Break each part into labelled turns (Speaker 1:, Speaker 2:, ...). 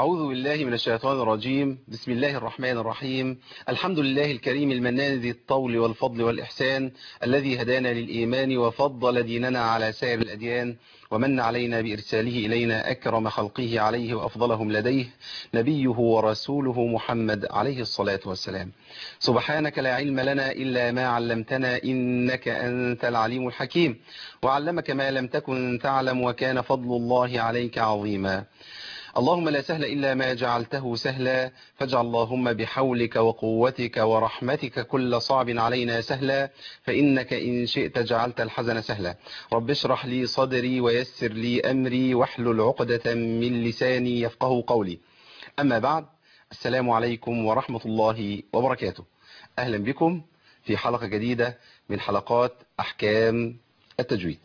Speaker 1: أعوذ بالله من الشيطان الرجيم بسم الله الرحمن الرحيم الحمد لله الكريم المنان ذي الطول والفضل والإحسان الذي هدانا للإيمان وفضل ديننا على سائر الأديان ومن علينا بإرساله إلينا أكرم خلقه عليه وأفضلهم لديه نبيه ورسوله محمد عليه الصلاة والسلام سبحانك لا علم لنا إلا ما علمتنا إنك أنت العليم الحكيم وعلمك ما لم تكن تعلم وكان فضل الله عليك عظيما اللهم لا سهل إلا ما جعلته سهلا فاجعل اللهم بحولك وقوتك ورحمتك كل صعب علينا سهلا فإنك إن شئت جعلت الحزن سهلا رب اشرح لي صدري ويسر لي أمري واحلل عقدة من لساني يفقه قولي أما بعد السلام عليكم ورحمة الله وبركاته أهلا بكم في حلقة جديدة من حلقات أحكام التجويد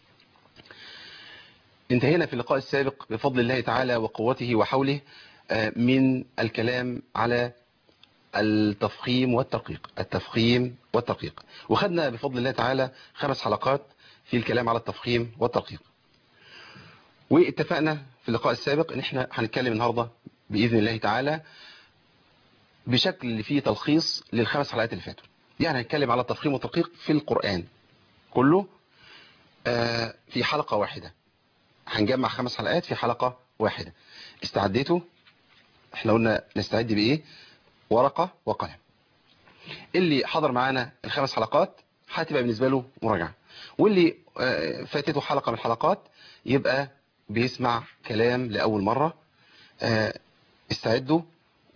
Speaker 1: انتهينا في اللقاء السابق بفضل الله تعالى وقوته وحوله من الكلام على التفخيم والترقيق التفخيم والترقيق وخدنا بفضل الله تعالى خمس حلقات في الكلام على التفخيم والترقيق واتفقنا في اللقاء السابق ان احنا هنتكلم النهاردة بإذن الله تعالى بشكل فيه تلخيص للخمس حلقات اللي فاتوا يعني هنتكلم على التفخيم والترقيق في القرآن كله في حلقة واحدة هنجمع خمس حلقات في حلقة واحدة استعديتوا احنا قلنا نستعد بايه ورقة وقلم اللي حضر معانا الخمس حلقات هتبقى بالنسبة له مراجعة واللي فاتته حلقة من الحلقات يبقى بيسمع كلام لأول مرة استعدوا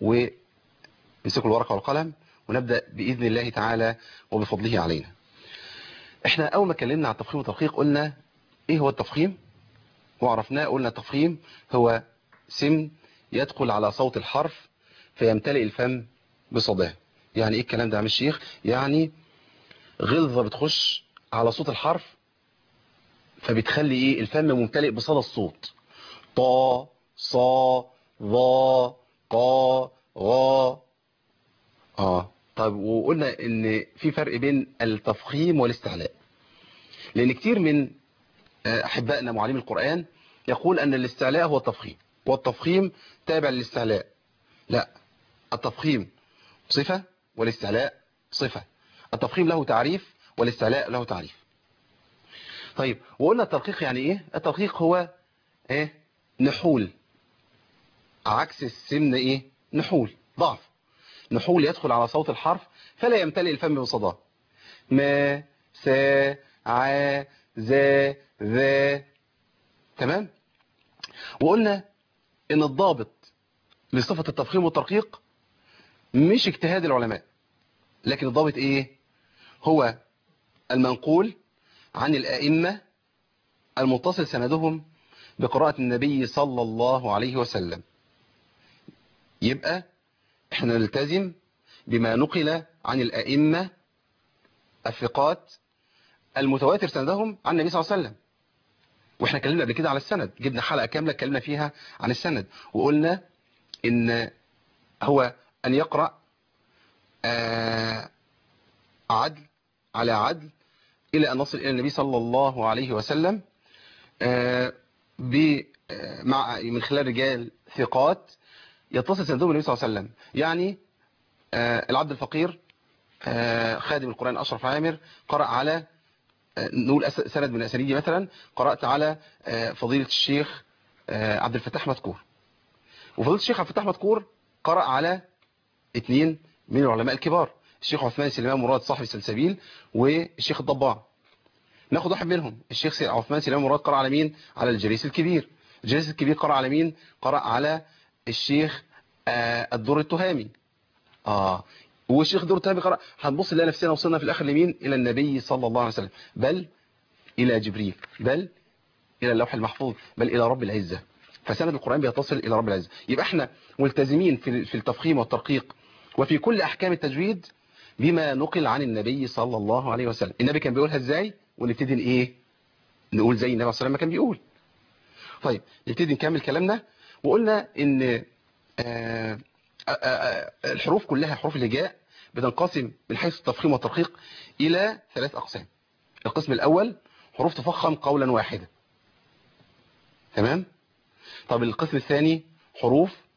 Speaker 1: وامسكوا الورقة والقلم ونبدأ بإذن الله تعالى وبفضله علينا احنا أول ما اتكلمنا عن التفخيم والترقيق قلنا ايه هو التفخيم وعرفناه قلنا التفخيم هو سم يدخل على صوت الحرف فيمتلئ الفم بصداه يعني ايه الكلام ده يا عم الشيخ يعني غلظة بتخش على صوت الحرف فبتخلي ايه الفم ممتلئ بصدى الصوت طا صا ظا قا غا اه طيب وقلنا ان في فرق بين التفخيم والاستعلاء لان كتير من احبائنا معلمي القرآن يقول ان الاستعلاء هو التفخيم والتفخيم تابع للاستعلاء لا التفخيم صفة والاستعلاء صفة التفخيم له تعريف والاستعلاء له تعريف طيب وقلنا الترقيق يعني ايه الترقيق هو ايه نحول عكس السمن ايه نحول ضعف نحول يدخل على صوت الحرف فلا يمتلئ الفم بصداه ما سا ع ذا ذا تمام وقلنا ان الضابط لصفة التفخيم والترقيق مش اجتهاد العلماء لكن الضابط ايه هو المنقول عن الائمة المتصل سندهم بقراءة النبي صلى الله عليه وسلم يبقى احنا نلتزم بما نقل عن الائمة الثقات المتواتر سندهم عن النبي صلى الله عليه وسلم واحنا اتكلمنا قبل كده على السند جبنا حلقة كاملة اتكلمنا فيها عن السند وقلنا ان هو ان يقرأ عدل على عدل الى ان نصل الى النبي صلى الله عليه وسلم مع من خلال رجال ثقات يتصل سندهم النبي صلى الله عليه وسلم يعني العبد الفقير خادم القرآن أشرف عامر قرأ على نقول سند من أسانيدي مثلا قرأت على فضيلة الشيخ عبد الفتاح مذكور وفضيلة الشيخ عبد الفتاح مذكور قرأ على اثنين من العلماء الكبار الشيخ عثمان سليمان مراد صاحب السلسبيل والشيخ الضباع ناخد واحد منهم الشيخ عثمان سليمان مراد قرأ على مين على الجريس الكبير الجريس الكبير قرأ على مين قرأ على الشيخ الدور التهامي اه والشيخ دور تابي قرأ هنبص نلاقي نفسنا وصلنا في الآخر لمين إلى النبي صلى الله عليه وسلم بل إلى جبريل بل إلى اللوح المحفوظ بل إلى رب العزة فسند القرآن بيتصل إلى رب العزة يبقى احنا ملتزمين في في التفخيم والترقيق وفي كل أحكام التجويد بما نقل عن النبي صلى الله عليه وسلم النبي كان بيقولها ازاي ونبتدي ايه نقول زي النبي صلى الله عليه وسلم ما كان بيقول طيب نبتدي نكمل كلامنا وقلنا ان آه الحروف كلها حروف الهجاء بتنقسم من حيث التفخيم والترقيق إلى ثلاث أقسام القسم الأول حروف تفخم قولا واحدا تمام طب القسم الثاني حروف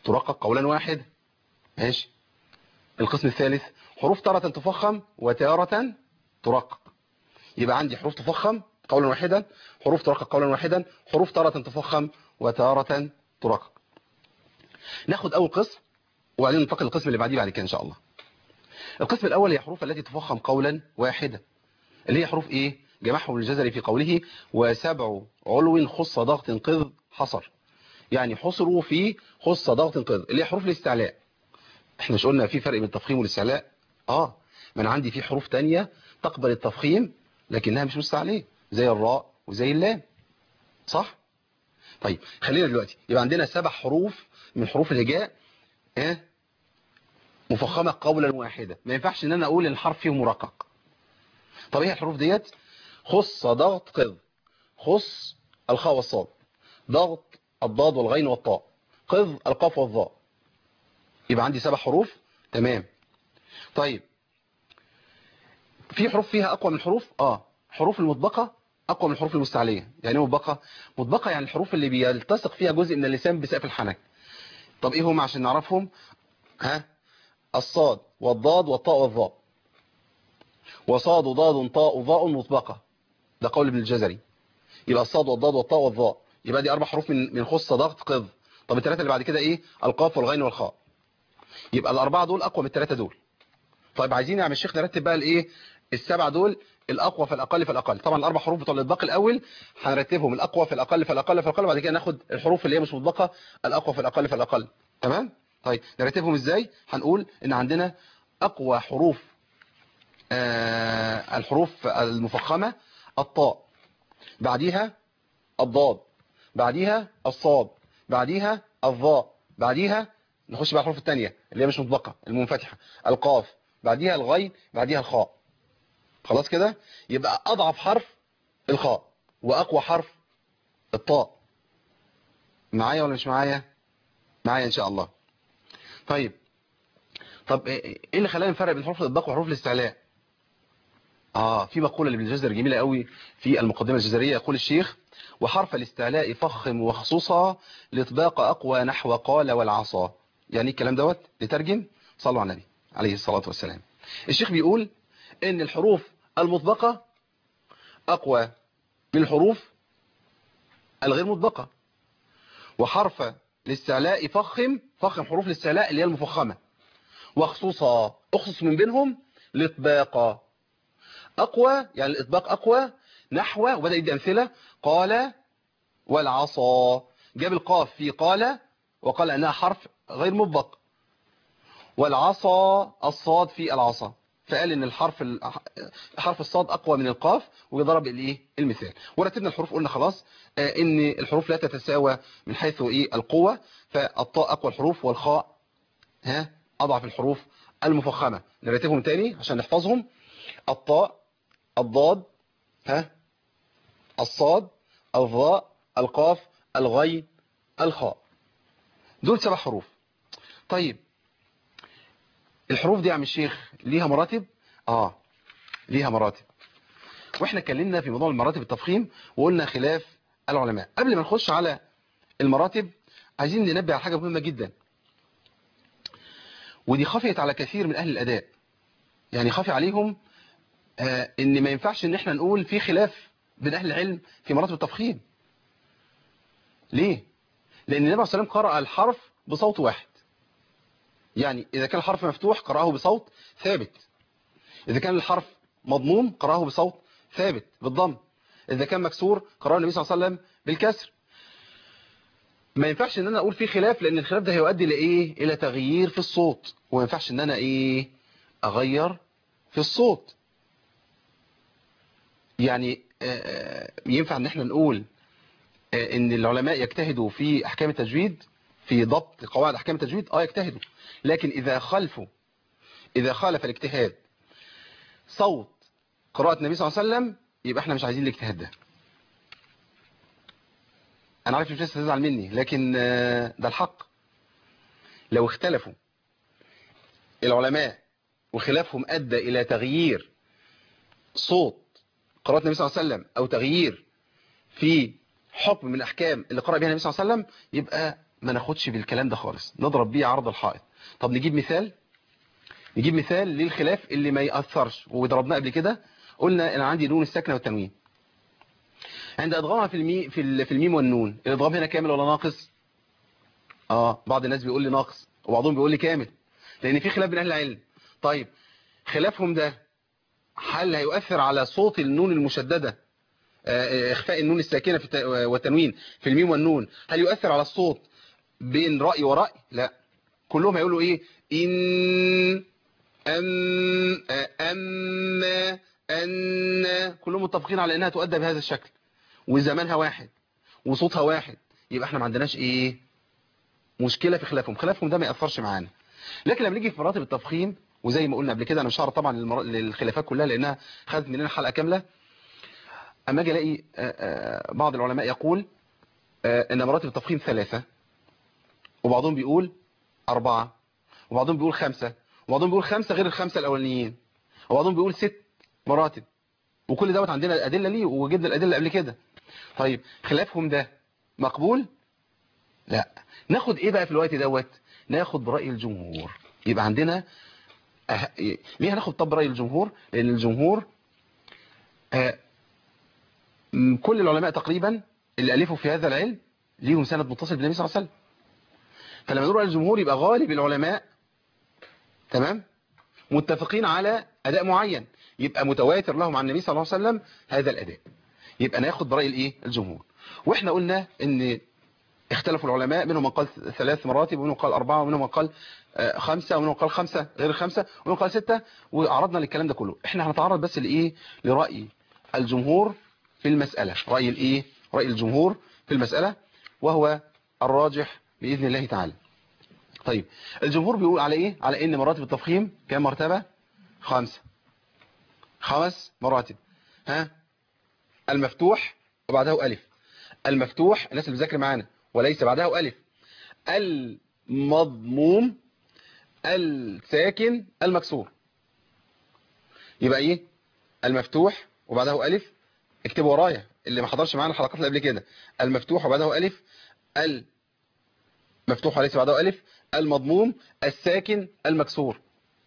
Speaker 1: ترقق قولا واحدا ماشي القسم الثالث حروف تارة تفخم وتارة ترقق يبقى عندي حروف تفخم قولا واحدا حروف ترقق قولا واحدا حروف تارة تفخم وتارة ترقق ناخد اول قسم وبعدين ننتقل للقسم اللي بعديه بعد كده ان شاء الله القسم الاول هي حروف التي تفخم قولا واحدا اللي هي حروف ايه جمعهم الجزري في قوله وسبع علو خص ضغط قذ حصر يعني حصروا في خص ضغط قذ اللي هي حروف الاستعلاء احنا مش قلنا في فرق بين التفخيم والاستعلاء اه ما انا عندي في حروف تانية تقبل التفخيم لكنها مش مستعلية زي الراء وزي اللام صح طيب خلينا دلوقتي يبقى عندنا سبع حروف من حروف الهجاء اه مفخمة قولا واحدا ما ينفعش ان انا اقول ان الحرف فيه مرقق طب ايه الحروف ديت خص ضغط قذ خص الخاء والصاد ضغط الضاد والغين والطاء قذ القاف والظاء يبقى عندي سبع حروف تمام طيب في حروف فيها اقوى من حروف اه حروف المطبقة اقوى من الحروف المستعلية يعني ايه مطبقة مطبقة يعني الحروف اللي بيلتصق فيها جزء من اللسان بسقف الحنك طب ايه هم عشان نعرفهم ها الصاد والضاد والطاء والظاء وصاد ضاد طاء ظاء مطبقة ده قول ابن الجزري يبقى الصاد والضاد والطاء والظاء يبقى دي اربع حروف من من خص ضغط قذ طب الثلاثه اللي بعد كده ايه القاف والغين والخاء يبقى الاربعه دول اقوى من الثلاثه دول طيب عايزين يا عم الشيخ نرتب بقى الايه السبعه دول الاقوى فالاقل فالاقل طبعا الاربع حروف بتوع الاطباق الاول هنرتبهم الاقوى في الاقل فالاقل فالاقل وبعد كده ناخد الحروف اللي هي مش مطبقه الاقوى في الاقل فالاقل تمام طيب نرتبهم ازاي هنقول ان عندنا اقوى حروف آه الحروف المفخمه الطاء بعديها الضاد بعديها الصاد بعديها الظاء بعديها نخش بقى الحروف الثانيه اللي هي مش مطبقه المنفتحه القاف بعديها الغين بعديها الخاء خلاص كده يبقى اضعف حرف الخاء واقوى حرف الطاء معايا ولا مش معايا معايا ان شاء الله طيب طب ايه اللي خلانا نفرق بين حروف الاطباق وحروف الاستعلاء اه في مقوله لابن الجزر جميله قوي في المقدمه الجزريه يقول الشيخ وحرف الاستعلاء فخم وخصوصا الاطباق اقوى نحو قال والعصا يعني الكلام دوت نترجم صلوا على النبي عليه الصلاه والسلام الشيخ بيقول ان الحروف المطبقه اقوى من الحروف الغير مطبقه وحرف الاستعلاء فخم فخم حروف الاستعلاء اللي هي المفخمه وخصوصا اخصص من بينهم الاطباق اقوى يعني الاطباق اقوى نحو وبدا يدي امثله قال والعصا جاب القاف في قال وقال انها حرف غير مطبق والعصا الصاد في العصا فقال ان الحرف حرف الصاد اقوى من القاف وضرب الايه المثال ورتبنا الحروف قلنا خلاص آه ان الحروف لا تتساوى من حيث ايه القوه فالطاء اقوى الحروف والخاء ها اضعف الحروف المفخمه نرتبهم تاني عشان نحفظهم الطاء الضاد ها الصاد الظاء القاف الغين الخاء دول سبع حروف طيب الحروف دي يا عم الشيخ ليها مراتب اه ليها مراتب واحنا اتكلمنا في موضوع المراتب التفخيم وقلنا خلاف العلماء قبل ما نخش على المراتب عايزين ننبه على حاجه مهمه جدا ودي خفيت على كثير من اهل الاداء يعني خفي عليهم آه ان ما ينفعش ان احنا نقول في خلاف بين اهل العلم في مراتب التفخيم ليه لان النبي صلى الله عليه وسلم قرأ الحرف بصوت واحد يعني اذا كان الحرف مفتوح قرأه بصوت ثابت اذا كان الحرف مضموم قرأه بصوت ثابت بالضم اذا كان مكسور قرأه النبي صلى الله عليه وسلم بالكسر ما ينفعش ان انا اقول في خلاف لان الخلاف ده هيؤدي لايه الى تغيير في الصوت وما ينفعش ان انا ايه اغير في الصوت يعني ينفع ان احنا نقول ان العلماء يجتهدوا في احكام التجويد في ضبط قواعد احكام التجويد اه يجتهدوا لكن اذا خلفوا اذا خالف الاجتهاد صوت قراءة النبي صلى الله عليه وسلم يبقى احنا مش عايزين الاجتهاد ده انا عارف مش لسه تزعل مني لكن ده الحق لو اختلفوا العلماء وخلافهم ادى الى تغيير صوت قراءة النبي صلى الله عليه وسلم او تغيير في حكم من احكام اللي قرأ بها النبي صلى الله عليه وسلم يبقى ما ناخدش بالكلام ده خالص نضرب بيه عرض الحائط طب نجيب مثال نجيب مثال للخلاف اللي ما يأثرش وضربناه قبل كده قلنا انا عندي نون الساكنه والتنوين عند ادغامها في المي في ال- في الميم والنون الادغام هنا كامل ولا ناقص اه بعض الناس بيقول لي ناقص وبعضهم بيقول لي كامل لان في خلاف بين اهل العلم طيب خلافهم ده هل هيؤثر على صوت النون المشدده آه، اخفاء النون الساكنه في الت- والتنوين في الميم والنون هل يؤثر على الصوت بين راي وراي لا كلهم هيقولوا ايه ان ام اما ان كلهم متفقين على انها تؤدى بهذا الشكل وزمانها واحد وصوتها واحد يبقى احنا ما عندناش ايه مشكله في خلافهم خلافهم ده ما ياثرش معانا لكن لما نيجي في مراتب التفخيم وزي ما قلنا قبل كده انا مش هعرض طبعا للمر- للخلافات كلها لانها خدت مننا حلقه كامله اما اجي الاقي آه، آه، بعض العلماء يقول آه، ان مراتب التفخيم ثلاثه وبعضهم بيقول أربعة وبعضهم بيقول خمسة وبعضهم بيقول خمسة غير الخمسة الأولانيين وبعضهم بيقول ست مراتب وكل دوت عندنا الأدلة ليه وجدنا الأدلة قبل كده طيب خلافهم ده مقبول لا ناخد ايه بقى في الوقت دوت ناخد برأي الجمهور يبقى عندنا أه... ليه هناخد طب برأي الجمهور لأن الجمهور أه... م- كل العلماء تقريبا اللي ألفوا في هذا العلم ليهم سند متصل بالنبي صلى الله عليه وسلم فلما نقول على الجمهور يبقى غالب العلماء تمام متفقين على أداء معين يبقى متواتر لهم عن النبي صلى الله عليه وسلم هذا الأداء يبقى ناخد برأي الايه الجمهور واحنا قلنا ان اختلفوا العلماء منهم من قال ثلاث مراتب ومنهم قال أربعة ومنهم من قال آه، خمسة ومنهم قال خمسة غير الخمسة ومنهم قال ستة وعرضنا للكلام ده كله احنا هنتعرض بس لإيه لرأي الجمهور في المسألة رأي الإيه رأي الجمهور في المسألة وهو الراجح بإذن الله تعالى طيب الجمهور بيقول على إيه على إن مراتب التفخيم كام مرتبة خمسة خمس مراتب ها المفتوح وبعده ألف المفتوح الناس اللي بتذاكر معانا وليس بعده ألف المضموم الساكن المكسور يبقى ايه المفتوح وبعده ألف اكتبوا ورايا اللي ما حضرش معانا الحلقات اللي قبل كده المفتوح وبعده ألف المفتوح وليس بعده ألف المضموم الساكن المكسور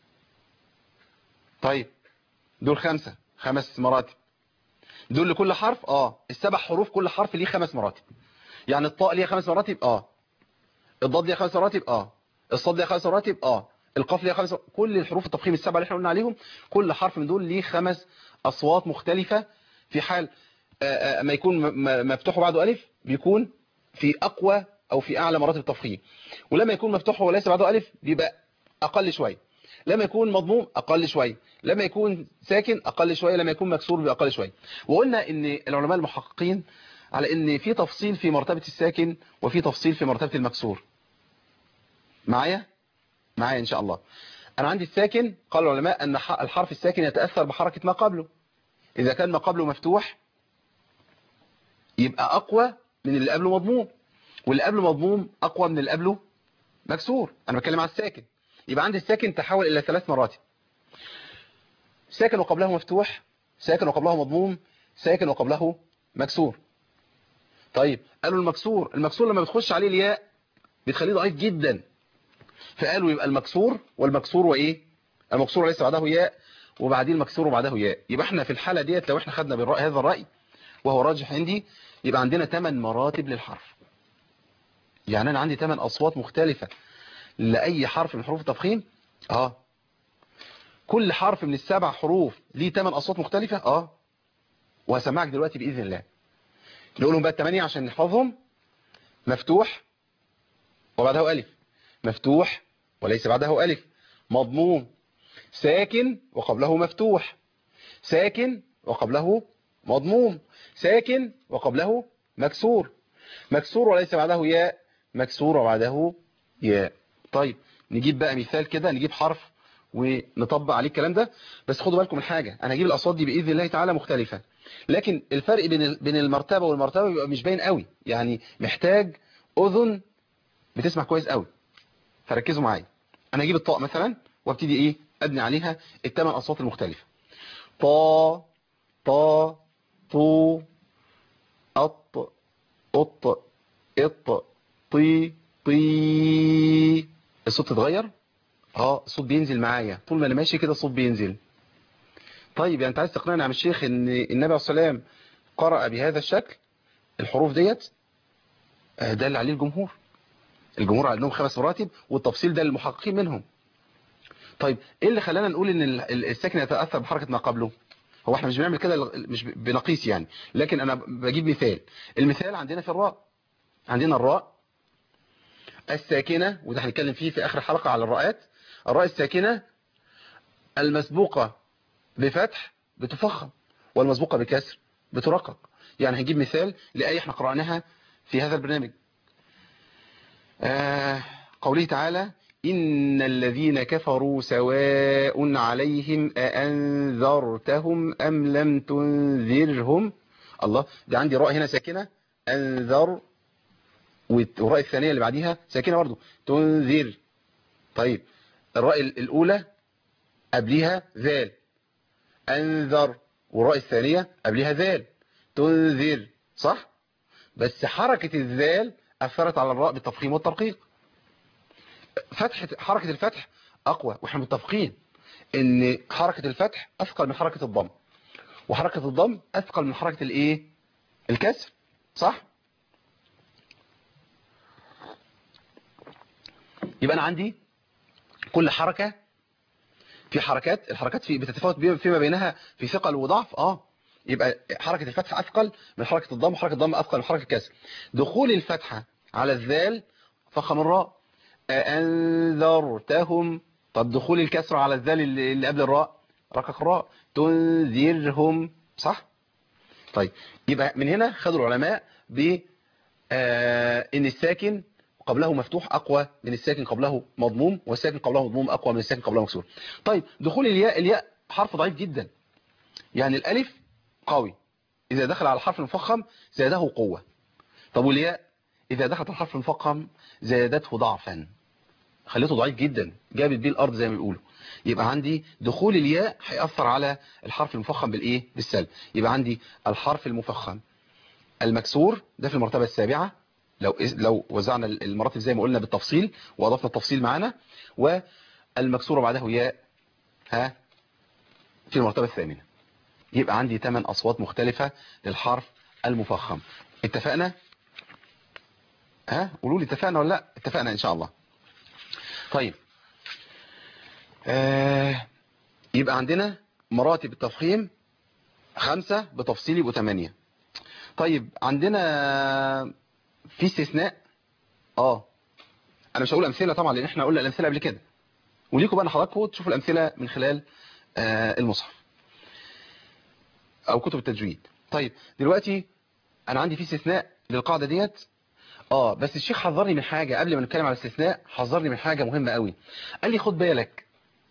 Speaker 1: طيب دول خمسة خمس مراتب دول لكل حرف اه السبع حروف كل حرف ليه خمس مراتب يعني الطاء ليها خمس مراتب اه الضاد ليها خمس مراتب اه الصاد ليها خمس مراتب اه القاف ليها خمس مراتب. كل الحروف التفخيم السبعه اللي احنا قلنا عليهم كل حرف من دول ليه خمس اصوات مختلفه في حال آه، آه، ما يكون م- م- مفتوح بعده الف بيكون في اقوى او في اعلى مراتب التفخيم ولما يكون مفتوح وليس بعده الف بيبقى اقل شويه لما يكون مضموم اقل شويه لما يكون ساكن اقل شويه لما يكون مكسور بيبقى اقل شويه وقلنا ان العلماء المحققين على ان في تفصيل في مرتبه الساكن وفي تفصيل في مرتبه المكسور معايا معايا ان شاء الله انا عندي الساكن قال العلماء ان ح- الحرف الساكن يتاثر بحركه ما قبله اذا كان ما قبله مفتوح يبقى اقوى من اللي قبله مضموم واللي قبله مضموم اقوى من اللي قبله مكسور انا بتكلم على الساكن يبقى عندي الساكن تحول الى ثلاث مراتب ساكن وقبله مفتوح ساكن وقبله مضموم ساكن وقبله مكسور طيب قالوا المكسور المكسور لما بتخش عليه الياء بتخليه ضعيف جدا فقالوا يبقى المكسور والمكسور وايه المكسور ليس بعده ياء وبعدين المكسور وبعده ياء يبقى احنا في الحالة ديت لو احنا خدنا بالرأي هذا الرأي وهو راجح عندي يبقى عندنا 8 مراتب للحرف يعني انا عندي 8 اصوات مختلفة لأي حرف من حروف التفخيم اه كل حرف من السبع حروف ليه 8 اصوات مختلفة اه وهسمعك دلوقتي بإذن الله نقولهم بقى الثمانية عشان نحفظهم مفتوح وبعده ألف مفتوح وليس بعده ألف مضموم ساكن وقبله مفتوح ساكن وقبله مضموم ساكن وقبله مكسور مكسور وليس بعده ياء مكسور وبعده ياء طيب نجيب بقى مثال كده نجيب حرف ونطبق عليه الكلام ده بس خدوا بالكم من حاجة انا هجيب الاصوات دي باذن الله تعالى مختلفة لكن الفرق بين ال- بين المرتبة والمرتبة بيبقى مش باين قوي يعني محتاج اذن بتسمع كويس قوي فركزوا معايا انا هجيب الطاء مثلا وابتدي ايه ابني عليها الثمان اصوات المختلفة طا طا طو أط أط إط طي طي الصوت اتغير اه الصوت بينزل معايا طول ما انا ماشي كده الصوت بينزل طيب يعني انت عايز تقنعني يا عم الشيخ ان النبي عليه الصلاه والسلام قرأ بهذا الشكل الحروف ديت آه، ده اللي عليه الجمهور الجمهور عندهم خمس مراتب والتفصيل ده للمحققين منهم طيب ايه اللي خلانا نقول ان ال- ال- الساكن يتاثر بحركه ما قبله هو احنا مش بنعمل كده ل- مش ب- بنقيس يعني لكن انا بجيب مثال المثال عندنا في الراء عندنا الراء الساكنه وده هنتكلم فيه في اخر حلقه على الراءات الراء الساكنه المسبوقه بفتح بتفخم والمسبوقه بكسر بترقق يعني هنجيب مثال لايه احنا قراناها في هذا البرنامج آه قوله تعالى إن الذين كفروا سواء عليهم أأنذرتهم أم لم تنذرهم الله ده عندي راء هنا ساكنة أنذر والراء الثانية اللي بعديها ساكنة برضه تنذر طيب الراء الأولى قبلها ذال أنذر والراء الثانية قبلها ذال تنذر صح بس حركة الذال أثرت على الراء بالتفخيم والترقيق فتحة حركة الفتح أقوى وإحنا متفقين إن حركة الفتح أثقل من حركة الضم وحركة الضم أثقل من حركة الإيه الكسر صح يبقى أنا عندي كل حركة في حركات الحركات في بتتفاوت بي- فيما بينها في ثقل وضعف اه يبقى حركة الفتحة أثقل من حركة الضم وحركة الضم أثقل من حركة الكسر دخول الفتحة على الذال فخم الراء أأنذرتهم طب دخول الكسر على الذال اللي اللي قبل الراء رقق الراء تنذرهم صح طيب يبقى من هنا خدوا العلماء ب آه، ان الساكن قبله مفتوح اقوى من الساكن قبله مضموم والساكن قبله مضموم اقوى من الساكن قبله مكسور طيب دخول الياء الياء حرف ضعيف جدا يعني الالف قوي اذا دخل على الحرف المفخم زاده قوة طب والياء اذا دخلت على الحرف المفخم زادته ضعفا خليته ضعيف جدا جابت بيه الارض زي ما بيقولوا يبقى عندي دخول الياء هيأثر على الحرف المفخم بالايه بالسلب يبقى عندي الحرف المفخم المكسور ده في المرتبة السابعة لو لو وزعنا المراتب زي ما قلنا بالتفصيل واضفنا التفصيل معانا والمكسور بعده ياء ها في المرتبة الثامنة يبقى عندي 8 اصوات مختلفة للحرف المفخم اتفقنا ها قولوا لي اتفقنا ولا لا اتفقنا ان شاء الله طيب آه يبقى عندنا مراتب التفخيم خمسة بتفصيل يبقوا ثمانية طيب عندنا في استثناء اه انا مش هقول امثله طبعا لان احنا قلنا الامثله قبل كده وليكم بقى حضراتكم تشوفوا الامثله من خلال آه المصحف او كتب التجويد طيب دلوقتي انا عندي في استثناء للقاعده ديت اه بس الشيخ حذرني من حاجه قبل ما نتكلم على الاستثناء حذرني من حاجه مهمه قوي قال لي خد بالك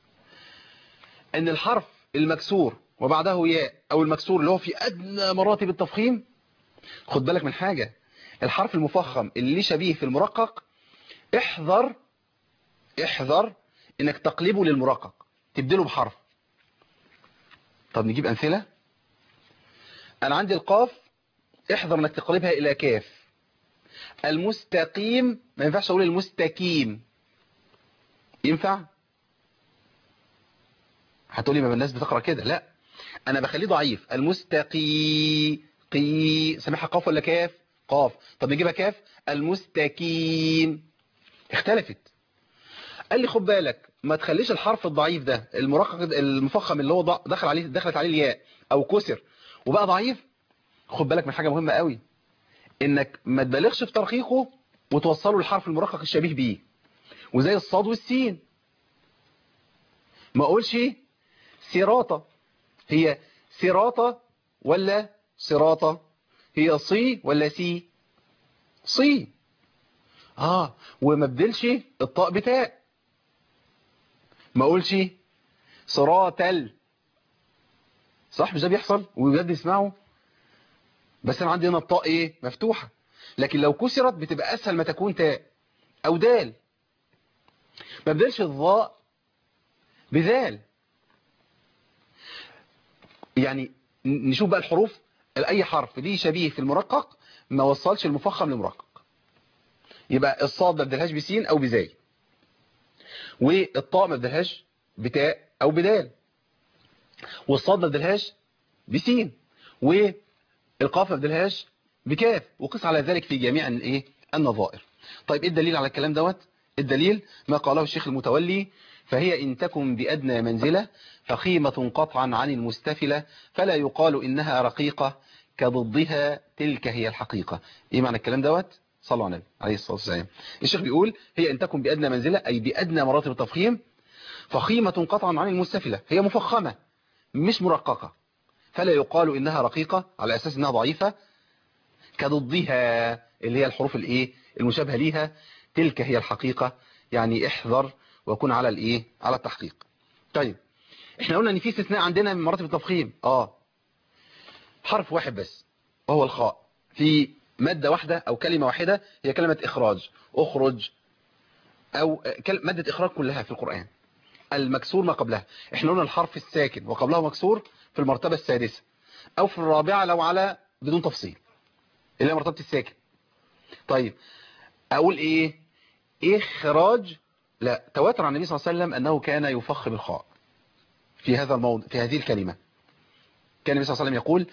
Speaker 1: ان الحرف المكسور وبعده ياء او المكسور اللي هو في ادنى مراتب التفخيم خد بالك من حاجة الحرف المفخم اللي ليه شبيه في المرقق احذر احذر انك تقلبه للمرقق تبدله بحرف طب نجيب امثلة انا عندي القاف احذر انك تقلبها الى كاف المستقيم ما ينفعش اقول المستقيم ينفع هتقولي ما الناس بتقرا كده لا انا بخليه ضعيف المستقي قي سامعها قاف ولا كاف قاف طب نجيبها كاف المستقيم اختلفت قال لي خد بالك ما تخليش الحرف الضعيف ده المرقق المفخم اللي هو دخل عليه دخلت عليه الياء او كسر وبقى ضعيف خد بالك من حاجه مهمه قوي انك ما تبالغش في ترقيقه وتوصله للحرف المرقق الشبيه بيه وزي الصاد والسين ما اقولش سراطه هي سراطه ولا صراطة هي صي ولا سي صي اه وما بدلش الطاء بتاء ما اقولش صراطل صح مش ده بيحصل وبجد يسمعوا بس انا عندي هنا الطاء ايه مفتوحة لكن لو كسرت بتبقى اسهل ما تكون تاء او دال ما بدلش الضاء بذال يعني نشوف بقى الحروف اي حرف ليه شبيه في المرقق ما وصلش المفخم لمرقق يبقى الصاد ما بدلهاش بسين او بزاي والطاء ما بدلهاش بتاء او بدال والصاد ما بدلهاش بسين والقاف ما بدلهاش بكاف وقس على ذلك في جميع الايه النظائر طيب ايه الدليل على الكلام دوت الدليل ما قاله الشيخ المتولي فهي إن تكن بأدنى منزلة فخيمة قطعا عن المستفلة فلا يقال إنها رقيقة كضدها تلك هي الحقيقة إيه معنى الكلام دوت صلوا على النبي عليه الصلاة والسلام الشيخ بيقول هي إن تكن بأدنى منزلة أي بأدنى مراتب التفخيم فخيمة قطعا عن المستفلة هي مفخمة مش مرققة فلا يقال إنها رقيقة على أساس إنها ضعيفة كضدها اللي هي الحروف الايه المشابهة ليها تلك هي الحقيقة يعني احذر وكن على الايه على التحقيق طيب احنا قلنا ان في استثناء عندنا من مراتب التفخيم اه حرف واحد بس وهو الخاء في مادة واحدة او كلمة واحدة هي كلمة اخراج اخرج او مادة اخراج كلها في القرآن المكسور ما قبلها احنا قلنا الحرف الساكن وقبله مكسور في المرتبة السادسة او في الرابعة لو على بدون تفصيل اللي هي مرتبة الساكن طيب اقول ايه اخراج لا تواتر عن النبي صلى الله عليه وسلم انه كان يفخم الخاء في هذا الموضع في هذه الكلمة كان النبي صلى الله عليه وسلم يقول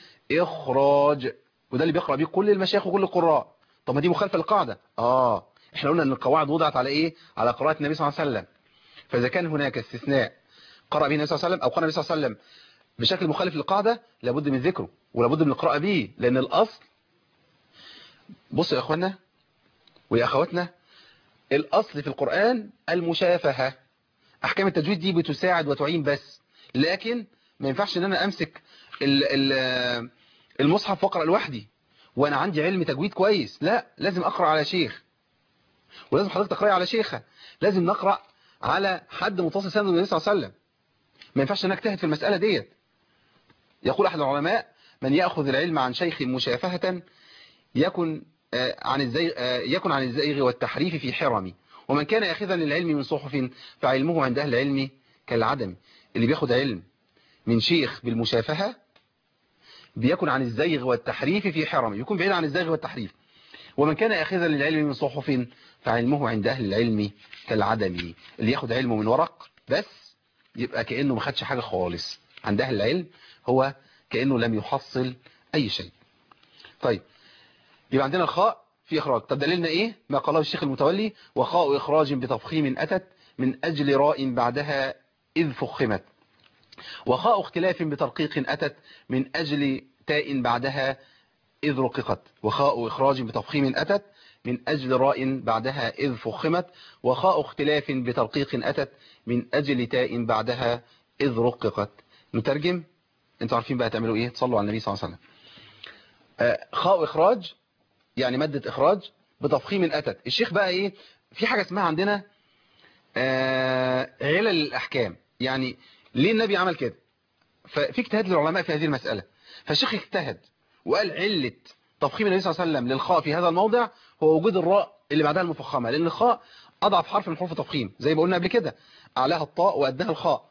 Speaker 1: اخراج وده اللي بيقرأ بيه كل المشايخ وكل القراء طب ما دي مخالفة للقاعدة اه احنا قلنا ان القواعد وضعت على ايه على قراءة النبي صلى الله عليه وسلم فاذا كان هناك استثناء قرأ به النبي صلى الله عليه وسلم او قرأ النبي صلى الله عليه وسلم بشكل مخالف للقاعدة لابد من ذكره ولابد من القراءة به لان الاصل بصوا يا اخوانا ويا اخواتنا الاصل في القرآن المشافهة احكام التجويد دي بتساعد وتعين بس لكن ما ينفعش ان انا امسك ال ال المصحف واقرا لوحدي وانا عندي علم تجويد كويس لا لازم اقرا على شيخ ولازم حضرتك تقراي على شيخه لازم نقرا على حد متصل سند النبي صلى الله عليه وسلم ما ينفعش انك تهت في المساله ديت يقول احد العلماء من ياخذ العلم عن شيخ مشافهه يكن عن الزيغ يكن عن الزيغ والتحريف في حرمي ومن كان ياخذا للعلم من صحف فعلمه عند اهل العلم كالعدم اللي بياخد علم من شيخ بالمشافهة بيكون عن الزيغ والتحريف في حرم يكون بعيد عن الزيغ والتحريف ومن كان أخذا للعلم من صحف فعلمه عند أهل العلم كالعدم اللي ياخد علمه من ورق بس يبقى كأنه ما خدش حاجة خالص عند أهل العلم هو كأنه لم يحصل أي شيء طيب يبقى عندنا الخاء في إخراج طب دليلنا إيه ما قاله الشيخ المتولي وخاء إخراج بتفخيم أتت من أجل راء بعدها إذ فخمت وخاء اختلاف بترقيق أتت من أجل تاء بعدها إذ رققت وخاء إخراج بتفخيم أتت من أجل راء بعدها إذ فخمت وخاء اختلاف بترقيق أتت من أجل تاء بعدها إذ رققت نترجم انتوا عارفين بقى تعملوا ايه تصلوا على النبي صلى الله عليه وسلم آه خاء إخراج يعني مادة إخراج بتفخيم أتت الشيخ بقى ايه في حاجة اسمها عندنا آه علل الأحكام يعني ليه النبي عمل كده ففي اجتهاد للعلماء في هذه المسألة فالشيخ اجتهد وقال علة تفخيم النبي صلى الله عليه وسلم للخاء في هذا الموضع هو وجود الراء اللي بعدها المفخمة لأن الخاء أضعف حرف من حروف التفخيم زي ما قلنا قبل كده أعلاها الطاء وأدناها الخاء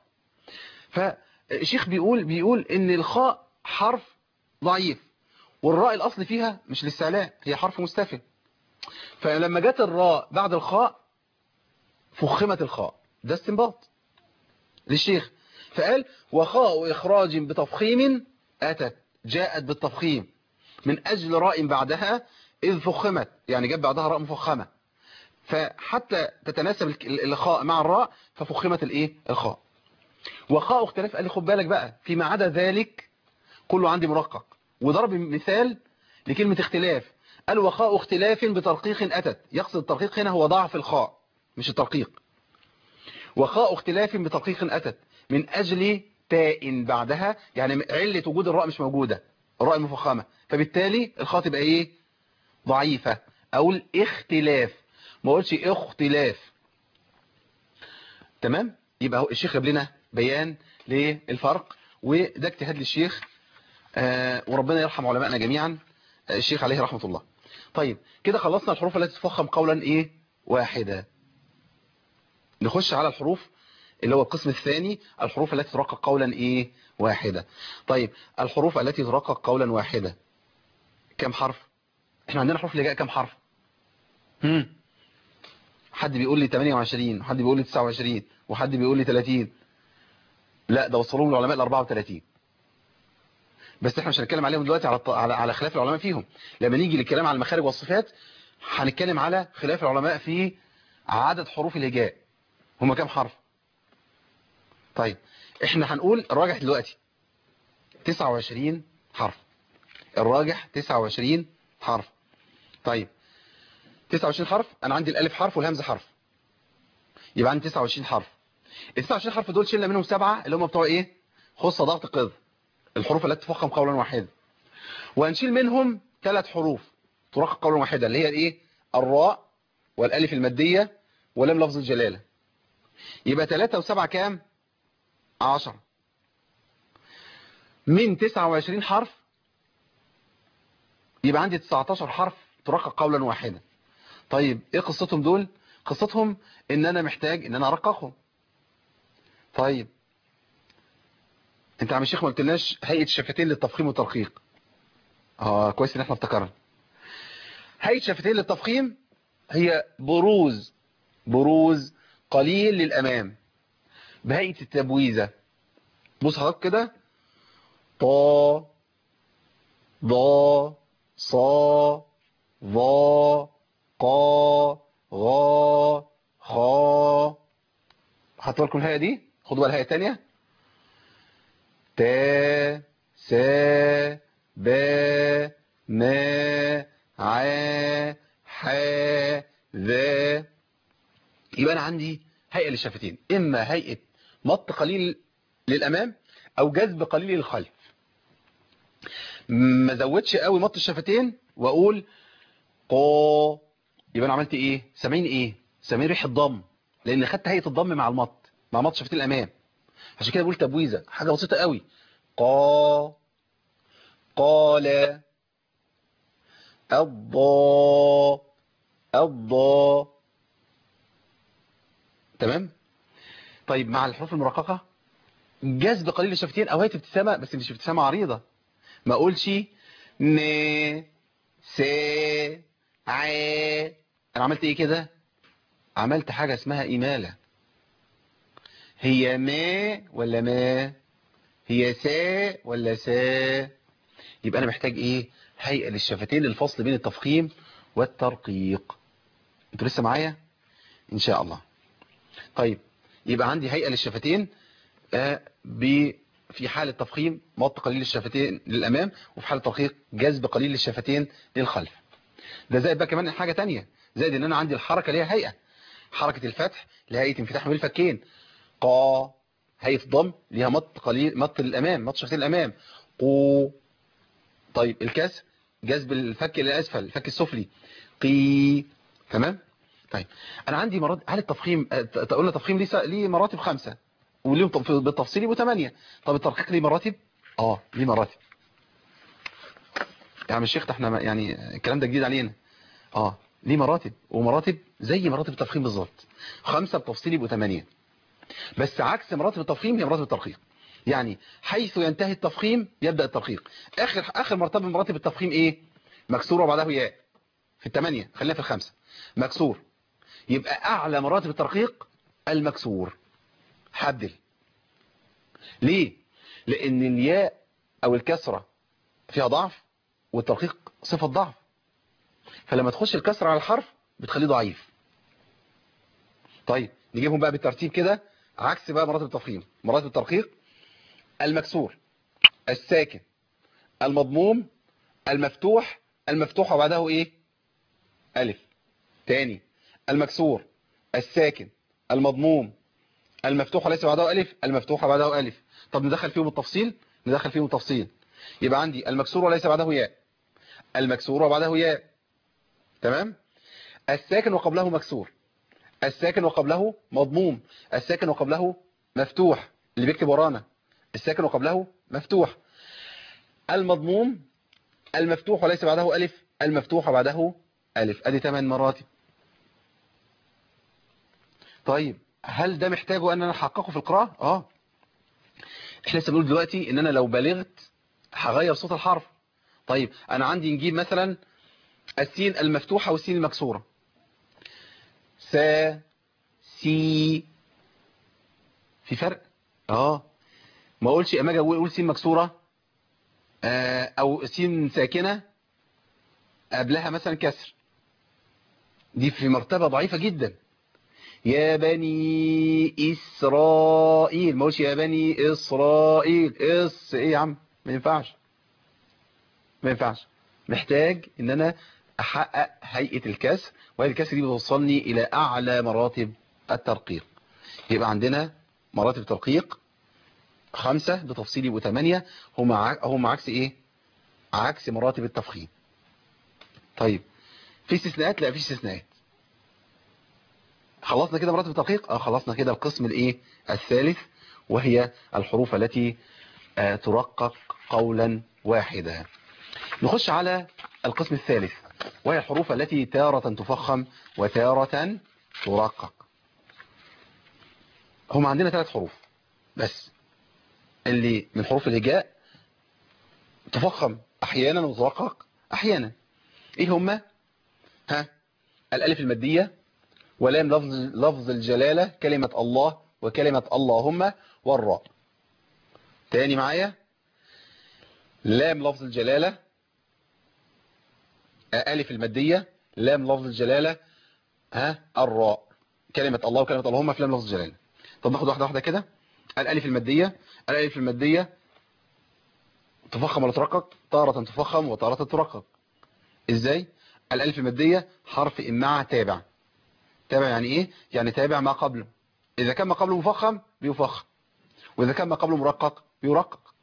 Speaker 1: فالشيخ بيقول بيقول إن الخاء حرف ضعيف والراء الأصل فيها مش للسعلاء هي حرف مستفل فلما جت الراء بعد الخاء فخمت الخاء ده استنباط للشيخ فقال وخاء إخراج بتفخيم أتت جاءت بالتفخيم من أجل راء بعدها إذ فخمت يعني جاب بعدها راء مفخمة فحتى تتناسب الخاء مع الراء ففخمت الايه الخاء وخاء اختلاف قال لي خد بالك بقى فيما عدا ذلك كله عندي مرقق وضرب مثال لكلمة اختلاف قال وخاء اختلاف بترقيق أتت يقصد الترقيق هنا هو ضعف الخاء مش الترقيق وخاء اختلاف بترقيق أتت من أجل تاء بعدها يعني علة وجود الراء مش موجودة الراء المفخمة فبالتالي الخاء تبقى ايه ضعيفة او الاختلاف ما قلتش اختلاف تمام يبقى هو الشيخ جاب لنا بيان للفرق وده اجتهاد للشيخ آه وربنا يرحم علمائنا جميعا آه الشيخ عليه رحمة الله طيب كده خلصنا الحروف التي تفخم قولا ايه واحدة نخش على الحروف اللي هو القسم الثاني الحروف التي ترقق قولا ايه واحدة طيب الحروف التي ترقق قولا واحدة كم حرف احنا عندنا حروف اللي جاء كم حرف هم حد بيقول لي 28 وحد بيقول لي 29 وحد بيقول لي 30 لا ده وصلوهم العلماء ل 34 بس احنا مش هنتكلم عليهم دلوقتي على على على خلاف العلماء فيهم لما نيجي للكلام على المخارج والصفات هنتكلم على خلاف العلماء في عدد حروف الهجاء هما كام حرف طيب احنا هنقول الراجح دلوقتي 29 حرف الراجح 29 حرف طيب 29 حرف انا عندي الالف حرف والهمزه حرف يبقى عندي 29 حرف ال 29 حرف دول شلنا منهم سبعة اللي هم بتوع ايه خصة ضغط قذ الحروف التي تفخم قولا واحدا وهنشيل منهم ثلاث حروف ترقق قولا واحدا اللي هي الايه الراء والالف الماديه ولام لفظ الجلاله يبقى 3 و7 كام 10 من 29 حرف يبقى عندي 19 حرف ترقق قولا واحدا طيب ايه قصتهم دول قصتهم ان انا محتاج ان انا ارققهم طيب انت يا عم الشيخ ما قلتلناش هيئه الشفتين للتفخيم والترقيق اه كويس ان احنا افتكرنا هيئه الشفتين للتفخيم هي بروز بروز قليل للامام بهيئه التبويزه بص حضرتك كده طا ضا صا ظا قا غا خا حطوا لكم الهيئه دي خدوا بقى الهيئه الثانيه تا سا با ما ع ح ذا يبقى انا عندي هيئه للشفتين اما هيئه مط قليل للامام او جذب قليل للخلف ما زودش قوي مط الشفتين واقول قا يبقى انا عملت ايه سامعين ايه سامعين ريحه ضم لان خدت هيئه الضم مع المط مع مط شفتين الامام عشان كده بقول تبويزه حاجه بسيطه قوي قا قال الضا الضا تمام طيب مع الحروف المرققه جذب قليل الشفتين او هيئه ابتسامه بس مش ابتسامه عريضه ما اقولش ن س ع انا عملت ايه كده عملت حاجه اسمها اماله هي ما ولا ما هي سا ولا سا يبقى انا محتاج ايه هيئه للشفتين للفصل بين التفخيم والترقيق انتوا لسه معايا ان شاء الله طيب يبقى عندي هيئه للشفتين آه ب في حالة تفخيم مط قليل الشفتين للأمام وفي حالة ترقيق جذب قليل للشفتين للخلف ده زائد بقى كمان حاجة تانية زائد ان انا عندي الحركة ليها هيئة حركة الفتح لها هيئة انفتاح بين الفكين قا هيئة ضم ليها مط قليل مط للأمام مط شفتين الأمام قو طيب الكسر جذب الفك إلى أسفل الفك السفلي قي تمام طيب انا عندي مرات هل التفخيم قلنا تفخيم ليه ليه مراتب خمسة وليهم بالتفصيل يبقوا 8 طب الترقيق ليه مراتب اه ليه مراتب يا عم الشيخ احنا يعني الكلام ده جديد علينا اه ليه مراتب ومراتب زي مراتب التفخيم بالظبط خمسة بتفصيل يبقوا 8 بس عكس مراتب التفخيم هي مراتب الترقيق يعني حيث ينتهي التفخيم يبدأ الترقيق اخر اخر مرتبه من مراتب التفخيم ايه مكسور وبعده ياء في الثمانية خلينا في الخمسة مكسور يبقى اعلى مراتب الترقيق المكسور حدل ليه لان الياء او الكسرة فيها ضعف والترقيق صفة ضعف فلما تخش الكسرة على الحرف بتخليه ضعيف طيب نجيبهم بقى بالترتيب كده عكس بقى مراتب التفخيم مراتب الترقيق المكسور الساكن المضموم المفتوح المفتوح وبعده ايه الف تاني المكسور الساكن المضموم المفتوح وليس بعده ألف المفتوح بعده ألف طب ندخل فيهم التفصيل ندخل فيهم التفصيل يبقى عندي المكسور وليس بعده ياء المكسور وبعده ياء تمام الساكن وقبله مكسور الساكن وقبله مضموم الساكن وقبله مفتوح اللي بيكتب ورانا الساكن وقبله مفتوح المضموم المفتوح وليس بعده ألف المفتوح بعده ألف أدي 8 مراتب طيب هل ده محتاجه ان انا احققه في القراءة اه احنا لسه بنقول دلوقتي ان انا لو بلغت هغير صوت الحرف طيب انا عندي نجيب مثلا السين المفتوحة والسين المكسورة س سي في فرق اه ما اقولش اما اجي اقول سين مكسوره آه او سين ساكنه قبلها مثلا كسر دي في مرتبه ضعيفه جدا يا بني اسرائيل ما اقولش يا بني اسرائيل اس ايه يا عم ما ينفعش ما ينفعش محتاج ان انا احقق هيئه الكسر وهذه الكسر دي بتوصلني الى اعلى مراتب الترقيق يبقى عندنا مراتب ترقيق خمسة بتفصيل يبقوا ثمانية هم هم عكس ايه عكس مراتب التفخيم طيب في استثناءات لا في استثناءات خلصنا كده مراتب التدقيق اه خلصنا كده القسم الايه الثالث وهي الحروف التي آه ترقق قولا واحدا نخش على القسم الثالث وهي الحروف التي تارة تفخم وتارة ترقق هم عندنا ثلاث حروف بس اللي من حروف الهجاء تفخم احيانا وترقق احيانا ايه هما ها الالف المادية ولام لفظ لفظ الجلالة كلمة الله وكلمة اللهم والراء تاني معايا لام لفظ الجلالة ألف المادية لام لفظ الجلالة ها الراء كلمة الله وكلمة اللهم في لام لفظ الجلالة طب ناخد واحدة واحدة كده الألف المادية الألف المادية تفخم ولا ترقق تارة تفخم وتارة ترقق ازاي الألف المادية حرف إماع تابع تابع يعني ايه يعني تابع ما قبله اذا كان ما قبله مفخم بيفخم واذا كان ما قبله مرقق بيرقق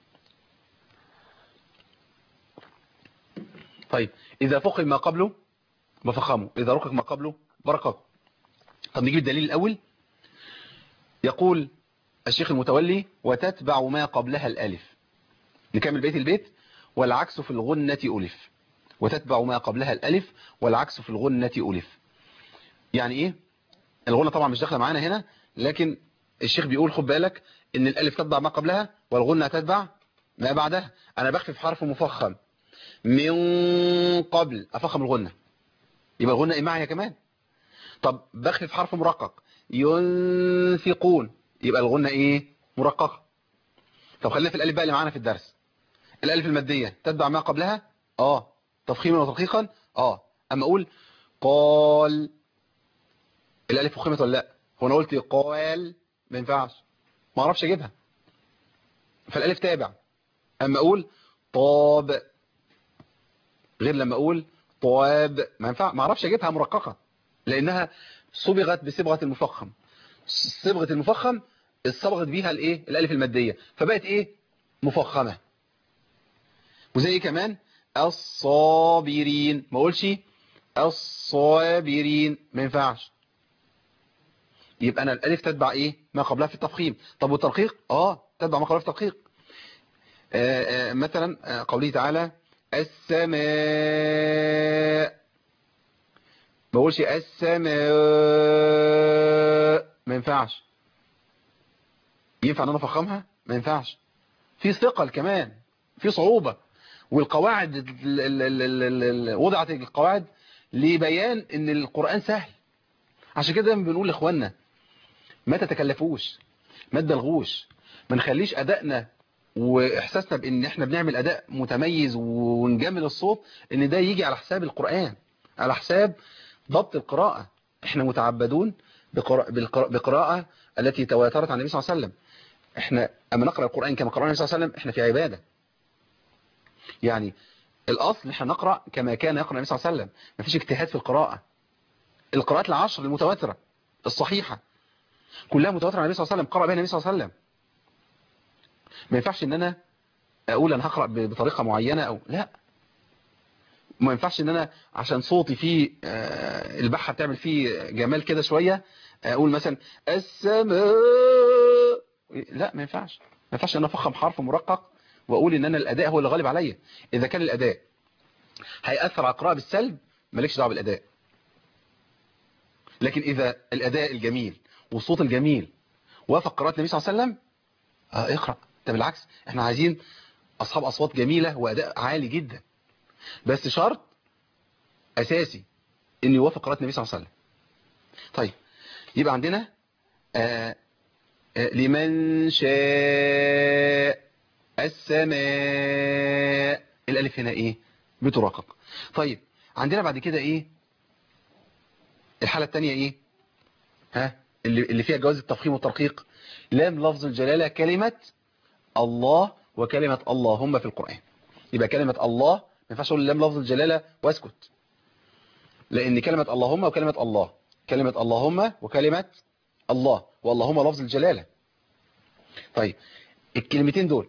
Speaker 1: طيب اذا فخم ما قبله بفخمه اذا رقق ما قبله برقق طب نجيب الدليل الاول يقول الشيخ المتولي وتتبع ما قبلها الالف نكمل بيت البيت والعكس في الغنة ألف وتتبع ما قبلها الألف والعكس في الغنة ألف يعني ايه الغنة طبعا مش داخله معانا هنا لكن الشيخ بيقول خد بالك ان الالف تتبع ما قبلها والغنة تتبع ما بعدها انا بخفف حرف مفخم من قبل افخم الغنة يبقى الغنة ايه معايا كمان طب بخفف حرف مرقق ينفقون يبقى الغنة ايه مرققة طب خلينا في الالف بقى اللي معانا في الدرس الالف المادية تتبع ما قبلها اه تفخيما وترقيقا اه اما اقول قال الالف فخمت ولا لا هو انا قلت قال ما ينفعش ما اعرفش اجيبها فالالف تابع اما اقول طاب غير لما اقول طواب ما ينفع ما اعرفش اجيبها مرققه لانها صبغت بصبغه المفخم صبغه المفخم اصبغت بيها الايه الالف الماديه فبقت ايه مفخمه وزي ايه كمان الصابرين ما اقولش الصابرين ما ينفعش يبقى انا الالف تتبع ايه ما قبلها في التفخيم طب والترقيق اه تتبع ما قبلها في الترقيق آآ آآ مثلا قوله تعالى السماء ما بقولش السماء ما ينفعش ينفع ان انا افخمها ما ينفعش في ثقل كمان في صعوبة والقواعد وضعت القواعد لبيان ان القرآن سهل عشان كده بنقول لاخواننا ما تتكلفوش ما تدلغوش ما نخليش ادائنا واحساسنا بان احنا بنعمل اداء متميز ونجمل الصوت ان ده يجي على حساب القرآن على حساب ضبط القراءة احنا متعبدون بقراءة, بقراءة التي تواترت عن النبي صلى الله عليه وسلم احنا اما نقرأ القرآن كما قرأنا النبي صلى الله عليه وسلم احنا في عبادة يعني الاصل احنا نقرأ كما كان يقرأ النبي صلى الله عليه وسلم ما فيش اجتهاد في القراءة القراءات العشر المتواترة الصحيحة كلها متواترة عن النبي صلى الله عليه وسلم قرأ بها النبي صلى الله عليه وسلم ما ينفعش ان انا اقول انا هقرأ بطريقة معينة او لا ما ينفعش ان انا عشان صوتي فيه البحة بتعمل فيه جمال كده شوية اقول مثلا السماء لا ما ينفعش ما ينفعش ان انا افخم حرف مرقق واقول ان انا الاداء هو اللي غالب عليا اذا كان الاداء هيأثر على القراءة بالسلب مالكش دعوه بالاداء لكن اذا الاداء الجميل والصوت الجميل وافق قراءة النبي صلى الله عليه وسلم اه اقرأ ده بالعكس احنا عايزين اصحاب اصوات جميلة واداء عالي جدا بس شرط اساسي ان يوافق قراءة النبي صلى الله عليه وسلم طيب يبقى عندنا آه آه لمن شاء السماء الالف هنا ايه بترقق طيب عندنا بعد كده ايه الحالة الثانية ايه ها اللي, اللي فيها جواز التفخيم والترقيق لام لفظ الجلالة كلمة الله وكلمة اللهم في القرآن يبقى كلمة الله ما ينفعش اقول لام لفظ الجلالة واسكت لان كلمة اللهم وكلمة الله كلمة اللهم وكلمة الله واللهم لفظ الجلالة طيب الكلمتين دول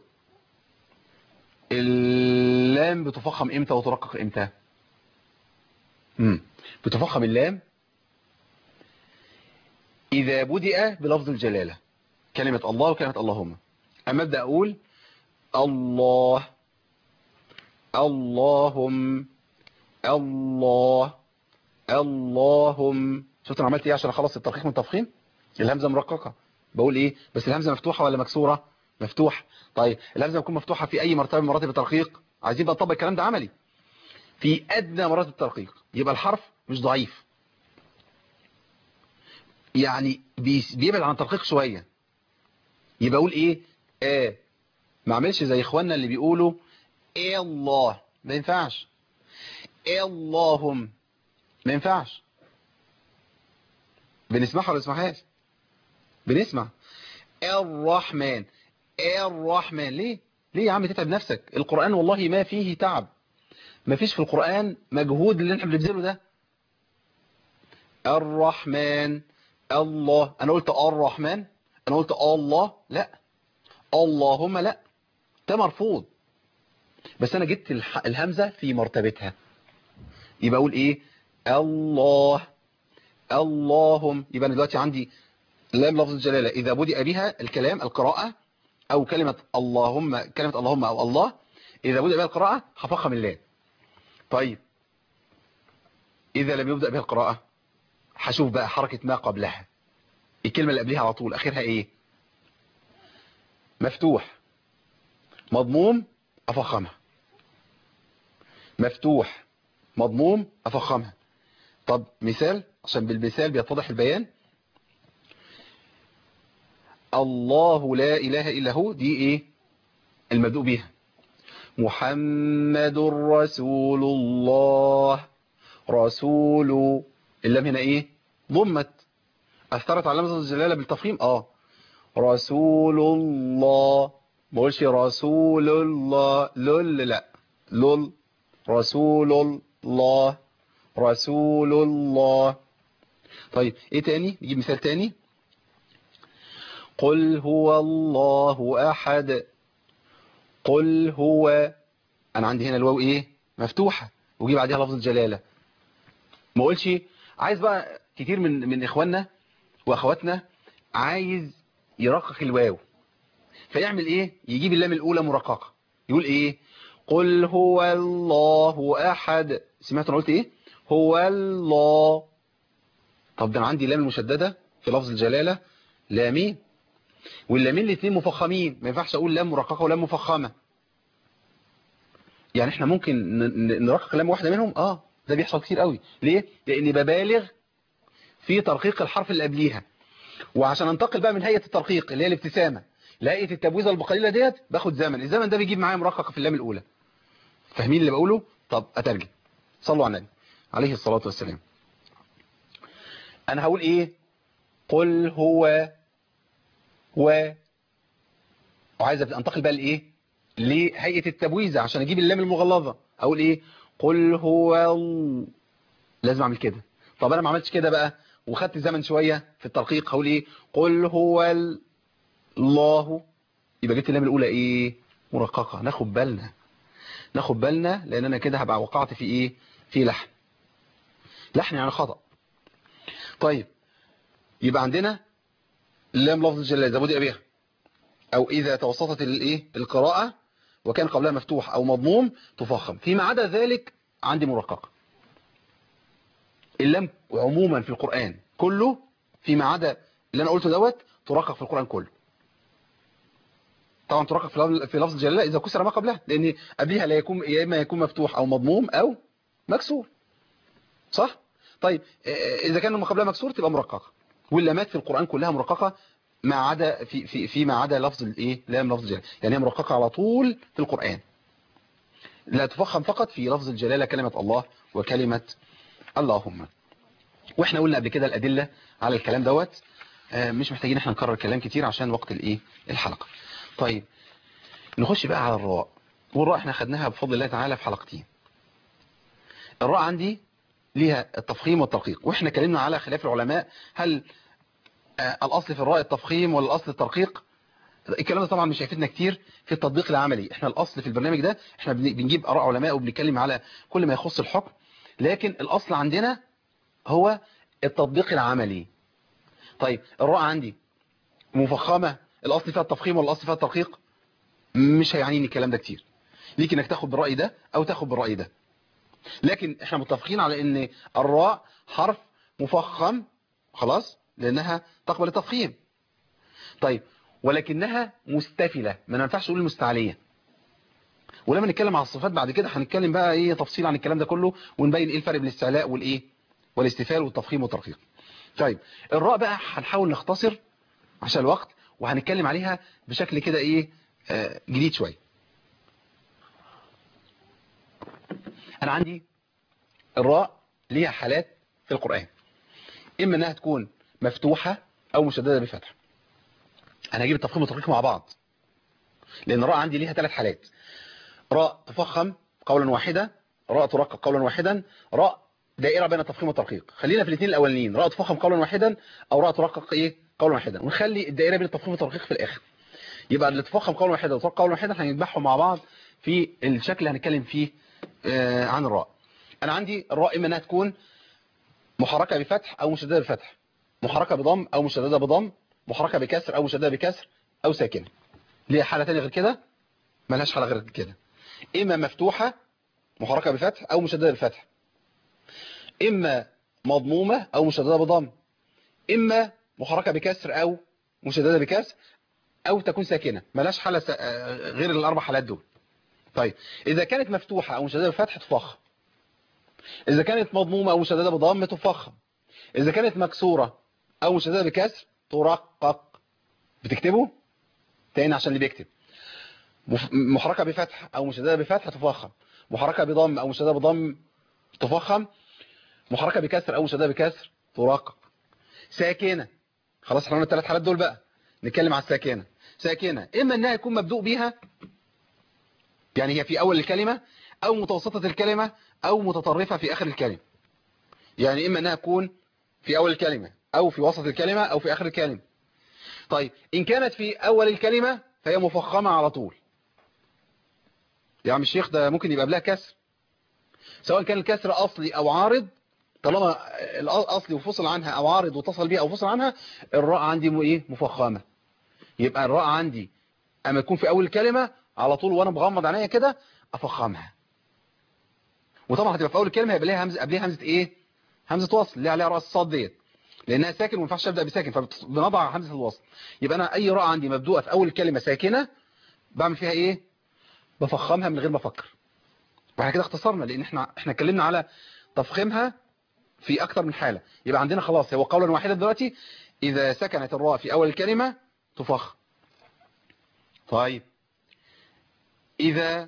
Speaker 1: اللام بتفخم امتى وترقق امتى امم بتفخم اللام اذا بدأ بلفظ الجلالة كلمة الله وكلمة اللهم اما ابدا اقول الله اللهم الله اللهم شفت انا عملت ايه عشان اخلص الترقيق من التفخيم الهمزه مرققه بقول ايه بس الهمزه مفتوحه ولا مكسوره مفتوح طيب الهمزه تكون مفتوحه في اي مرتبه من مراتب الترقيق عايزين بقى نطبق الكلام ده عملي في ادنى مراتب الترقيق يبقى الحرف مش ضعيف يعني بيبعد عن الترقيق شويه يبقى اقول ايه اه ما اعملش زي اخواننا اللي بيقولوا ايه الله ما ينفعش ايه اللهم ما ينفعش بنسمعها ولا نسمعهاش بنسمع الرحمن الرحمن ليه ليه يا عم تتعب نفسك القرآن والله ما فيه تعب ما فيش في القرآن مجهود اللي احنا بنبذله ده الرحمن الله انا قلت الرحمن انا قلت الله لا اللهم لا ده مرفوض بس انا جبت الهمزة في مرتبتها يبقى اقول ايه الله اللهم يبقى انا دلوقتي عندي لام لفظ الجلالة إذا بدأ بها الكلام القراءة أو كلمة اللهم كلمة اللهم أو الله إذا بدأ بها القراءة هفخم اللام طيب إذا لم يبدأ بها القراءة هشوف بقى حركة ما قبلها الكلمة اللي قبلها على طول آخرها إيه مفتوح مضموم أفخمها مفتوح مضموم أفخمها طب مثال عشان بالمثال بيتضح البيان الله لا إله إلا هو دي إيه المبدوء بيها محمد رسول الله رسول اللام هنا إيه ضمت أثرت على لمزة الجلالة بالتفخيم آه رسول الله ما قولش رسول الله لول لا لول رسول الله رسول الله طيب ايه تاني نجيب مثال تاني قل هو الله احد قل هو انا عندي هنا الواو ايه مفتوحة وجي بعدها لفظ الجلالة ما اقولش عايز بقى كتير من من اخواننا واخواتنا عايز يرقق الواو فيعمل ايه يجيب اللام الاولى مرققة يقول ايه قل هو الله احد سمعت انا قلت ايه هو الله طب ده انا عندي لام المشددة في لفظ الجلالة لامين واللامين الاثنين مفخمين ما ينفعش اقول لام مرققة ولام مفخمة يعني احنا ممكن نرقق لام واحدة منهم اه ده بيحصل كتير قوي ليه لاني ببالغ في ترقيق الحرف اللي قبليها وعشان انتقل بقى من هيئة الترقيق اللي هي الابتسامة لهيئة التبويزة البقليلة ديت باخد زمن الزمن ده بيجيب معايا مرققة في اللام الاولى فاهمين اللي بقوله طب اترجم صلوا على النبي عليه الصلاة والسلام انا هقول ايه قل هو و وعايز انتقل بقى لايه لهيئة التبويزة عشان اجيب اللام المغلظة اقول ايه قل هو ال... لازم اعمل كده طب انا ما عملتش كده بقى وخدت زمن شوية في الترقيق هقول ايه قل هو ال... الله يبقى جبت اللام الاولى ايه مرققة ناخد بالنا ناخد بالنا لان انا كده هبقى وقعت في ايه في لحن لحن يعني خطأ طيب يبقى عندنا اللام لفظ الجلالة إذا بدأ بها أو إذا توسطت الايه القراءة وكان قبلها مفتوح أو مضموم تفخم فيما عدا ذلك عندي مرققة اللام عموما في القرآن كله فيما عدا اللي أنا قلته دوت ترقق في القرآن كله طبعا ترقق في لفظ الجلالة إذا كسر ما قبلها لأن قبلها لا يكون يا إما يكون مفتوح أو مضموم أو مكسور صح طيب آه، اذا كان ما قبلها مكسور تبقى مرققه واللامات في القران كلها مرققه ما عدا في في فيما عدا لفظ الايه لام لفظ الجلاله يعني هي مرققه على طول في القران لا تفخم فقط في لفظ الجلاله كلمه الله وكلمه اللهم واحنا قلنا قبل كده الادله على الكلام دوت آه، مش محتاجين احنا نكرر كلام كتير عشان وقت الايه الحلقه طيب نخش بقى على الراء والراء احنا خدناها بفضل الله تعالى في حلقتين الراء عندي ليها التفخيم والترقيق واحنا اتكلمنا على خلاف العلماء هل آه، الاصل في الراء التفخيم ولا الاصل الترقيق الكلام ده طبعا مش هيفيدنا كتير في التطبيق العملي احنا الاصل في البرنامج ده احنا بن- بنجيب اراء علماء وبنتكلم على كل ما يخص الحكم لكن الاصل عندنا هو التطبيق العملي طيب الراء عندي مفخمة الاصل فيها التفخيم ولا الاصل فيها الترقيق مش هيعنيني الكلام ده كتير ليك انك تاخد بالرأي ده او تاخد بالرأي ده لكن احنا متفقين على ان الراء حرف مفخم خلاص لانها تقبل التفخيم طيب ولكنها مستفلة ما ينفعش نقول المستعلية ولما نتكلم على الصفات بعد كده هنتكلم بقى ايه تفصيل عن الكلام ده كله ونبين ايه الفرق بين الاستعلاء والايه والاستفال والتفخيم والترقيق طيب الراء بقى هنحاول نختصر عشان الوقت وهنتكلم عليها بشكل كده ايه آه، جديد شويه انا عندي الراء ليها حالات في القرآن اما انها تكون مفتوحة او مشددة بفتح انا هجيب التفخيم والترقيق مع بعض لان الراء عندي ليها ثلاث حالات راء تفخم قولا واحدا راء ترقق قولا واحدا راء دائرة بين التفخيم والترقيق خلينا في الاثنين الاولانيين راء تفخم قولا واحدا او راء ترقق ايه قولا واحدا ونخلي الدائرة بين التفخيم والترقيق في الاخر يبقى اللي تفخم قولا واحدا وترقق قولا واحدا هنذبحهم مع بعض في الشكل اللي هنتكلم فيه آه، عن الراء انا عندي الراء اما انها تكون محركة بفتح او مشددة بفتح محركة بضم او مشددة بضم محركة بكسر او مشددة بكسر او ساكنة ليها حالة تانية غير كده ملهاش حالة غير كده اما مفتوحة محركة بفتح او مشددة بفتح اما مضمومة او مشددة بضم اما محركة بكسر او مشددة بكسر او تكون ساكنة ملهاش حالة سا... آه، غير الاربع حالات دول طيب اذا كانت مفتوحة او مشددة بفتح تفخم إذا كانت مضمومة أو مشددة بضم تفخم إذا كانت مكسورة أو مشددة بكسر ترقق بتكتبه تاني عشان اللي بيكتب مف- محركة بفتح أو مشددة بفتح تفخم محركة بضم أو مشددة بضم تفخم محركة بكسر أو مشددة بكسر ترقق ساكنة خلاص احنا قلنا الثلاث حالات دول بقى نتكلم على الساكنة ساكنة إما إنها يكون مبدوء بيها يعني هي في أول الكلمة أو متوسطة الكلمة أو متطرفة في آخر الكلمة يعني إما أنها تكون في أول الكلمة أو في وسط الكلمة أو في آخر الكلمة طيب إن كانت في أول الكلمة فهي مفخمة على طول يا عم الشيخ ده ممكن يبقى قبلها كسر سواء كان الكسر أصلي أو عارض طالما الأصلي وفصل عنها أو عارض واتصل بيها أو فصل عنها الراء عندي م- إيه مفخمة يبقى الراء عندي أما تكون في أول الكلمة على طول وأنا بغمض عينيا كده أفخمها وطبعا هتبقى في اول كلمه هيبقى ليها همزه قبلها همزه ايه همزه وصل اللي عليها راس الصاد ديت لانها ساكن وما ينفعش ابدا بساكن فبنضع همزه الوصل يبقى انا اي راء عندي مبدوءه في اول كلمه ساكنه بعمل فيها ايه بفخمها من غير ما افكر واحنا كده اختصرنا لان احنا احنا اتكلمنا على تفخيمها في اكتر من حاله يبقى عندنا خلاص هو قولا واحدا دلوقتي اذا سكنت الراء في اول الكلمه تفخم طيب اذا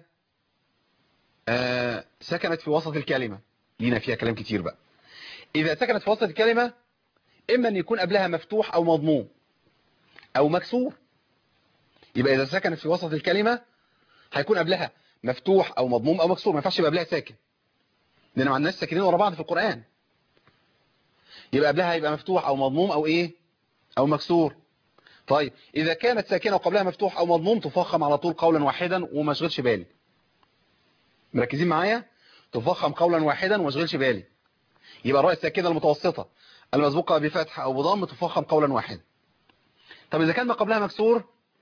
Speaker 1: آه، سكنت في وسط الكلمة لينا فيها كلام كتير بقى إذا سكنت في وسط الكلمة إما أن يكون قبلها مفتوح أو مضموم أو مكسور يبقى إذا سكنت في وسط الكلمة هيكون قبلها مفتوح أو مضموم أو مكسور ما ينفعش يبقى قبلها ساكن لأن ما عندناش ساكنين ورا بعض في القرآن يبقى قبلها يبقى مفتوح أو مضموم أو إيه أو مكسور طيب إذا كانت ساكنة وقبلها مفتوح أو مضموم تفخم على طول قولا واحدا وما اشغلش بالي مركزين معايا تفخم قولا واحدا وما اشغلش بالي يبقى الراء الساكنه المتوسطه المسبوقه بفتح او بضم تفخم قولا واحدا طب اذا كان ما قبلها مكسور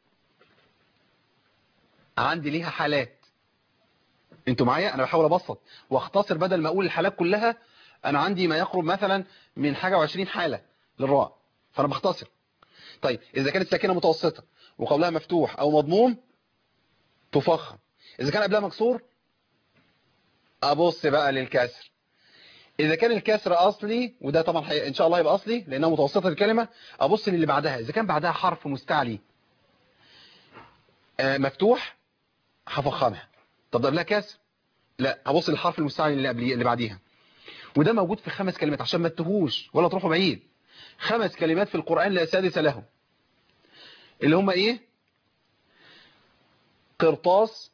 Speaker 1: عندي ليها حالات انتوا معايا انا بحاول ابسط واختصر بدل ما اقول الحالات كلها انا عندي ما يقرب مثلا من حاجه و20 حاله للراء فانا بختصر طيب اذا كانت ساكنه متوسطه وقبلها مفتوح او مضموم تفخم اذا كان قبلها مكسور ابص بقى للكسر اذا كان الكسر اصلي وده طبعا حي... ان شاء الله يبقى اصلي لانها متوسطه الكلمه ابص للي بعدها اذا كان بعدها حرف مستعلي آه مفتوح هفخمها طب ده قبلها كسر لا هبص للحرف المستعلي اللي قبليه اللي بعديها وده موجود في خمس كلمات عشان ما تتوهوش ولا تروحوا بعيد خمس كلمات في القرآن لا سادس لهم اللي هم ايه قرطاس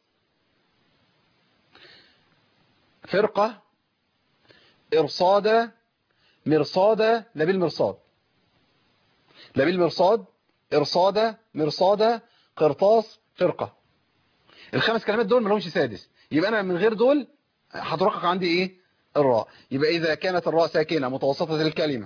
Speaker 1: فرقة إرصادة مرصادة نبيل مرصاد نبيل مرصاد إرصادة مرصادة قرطاس فرقة الخمس كلمات دول ما لهمش سادس يبقى أنا من غير دول هترقق عندي إيه الراء يبقى إذا كانت الراء ساكنة متوسطة الكلمة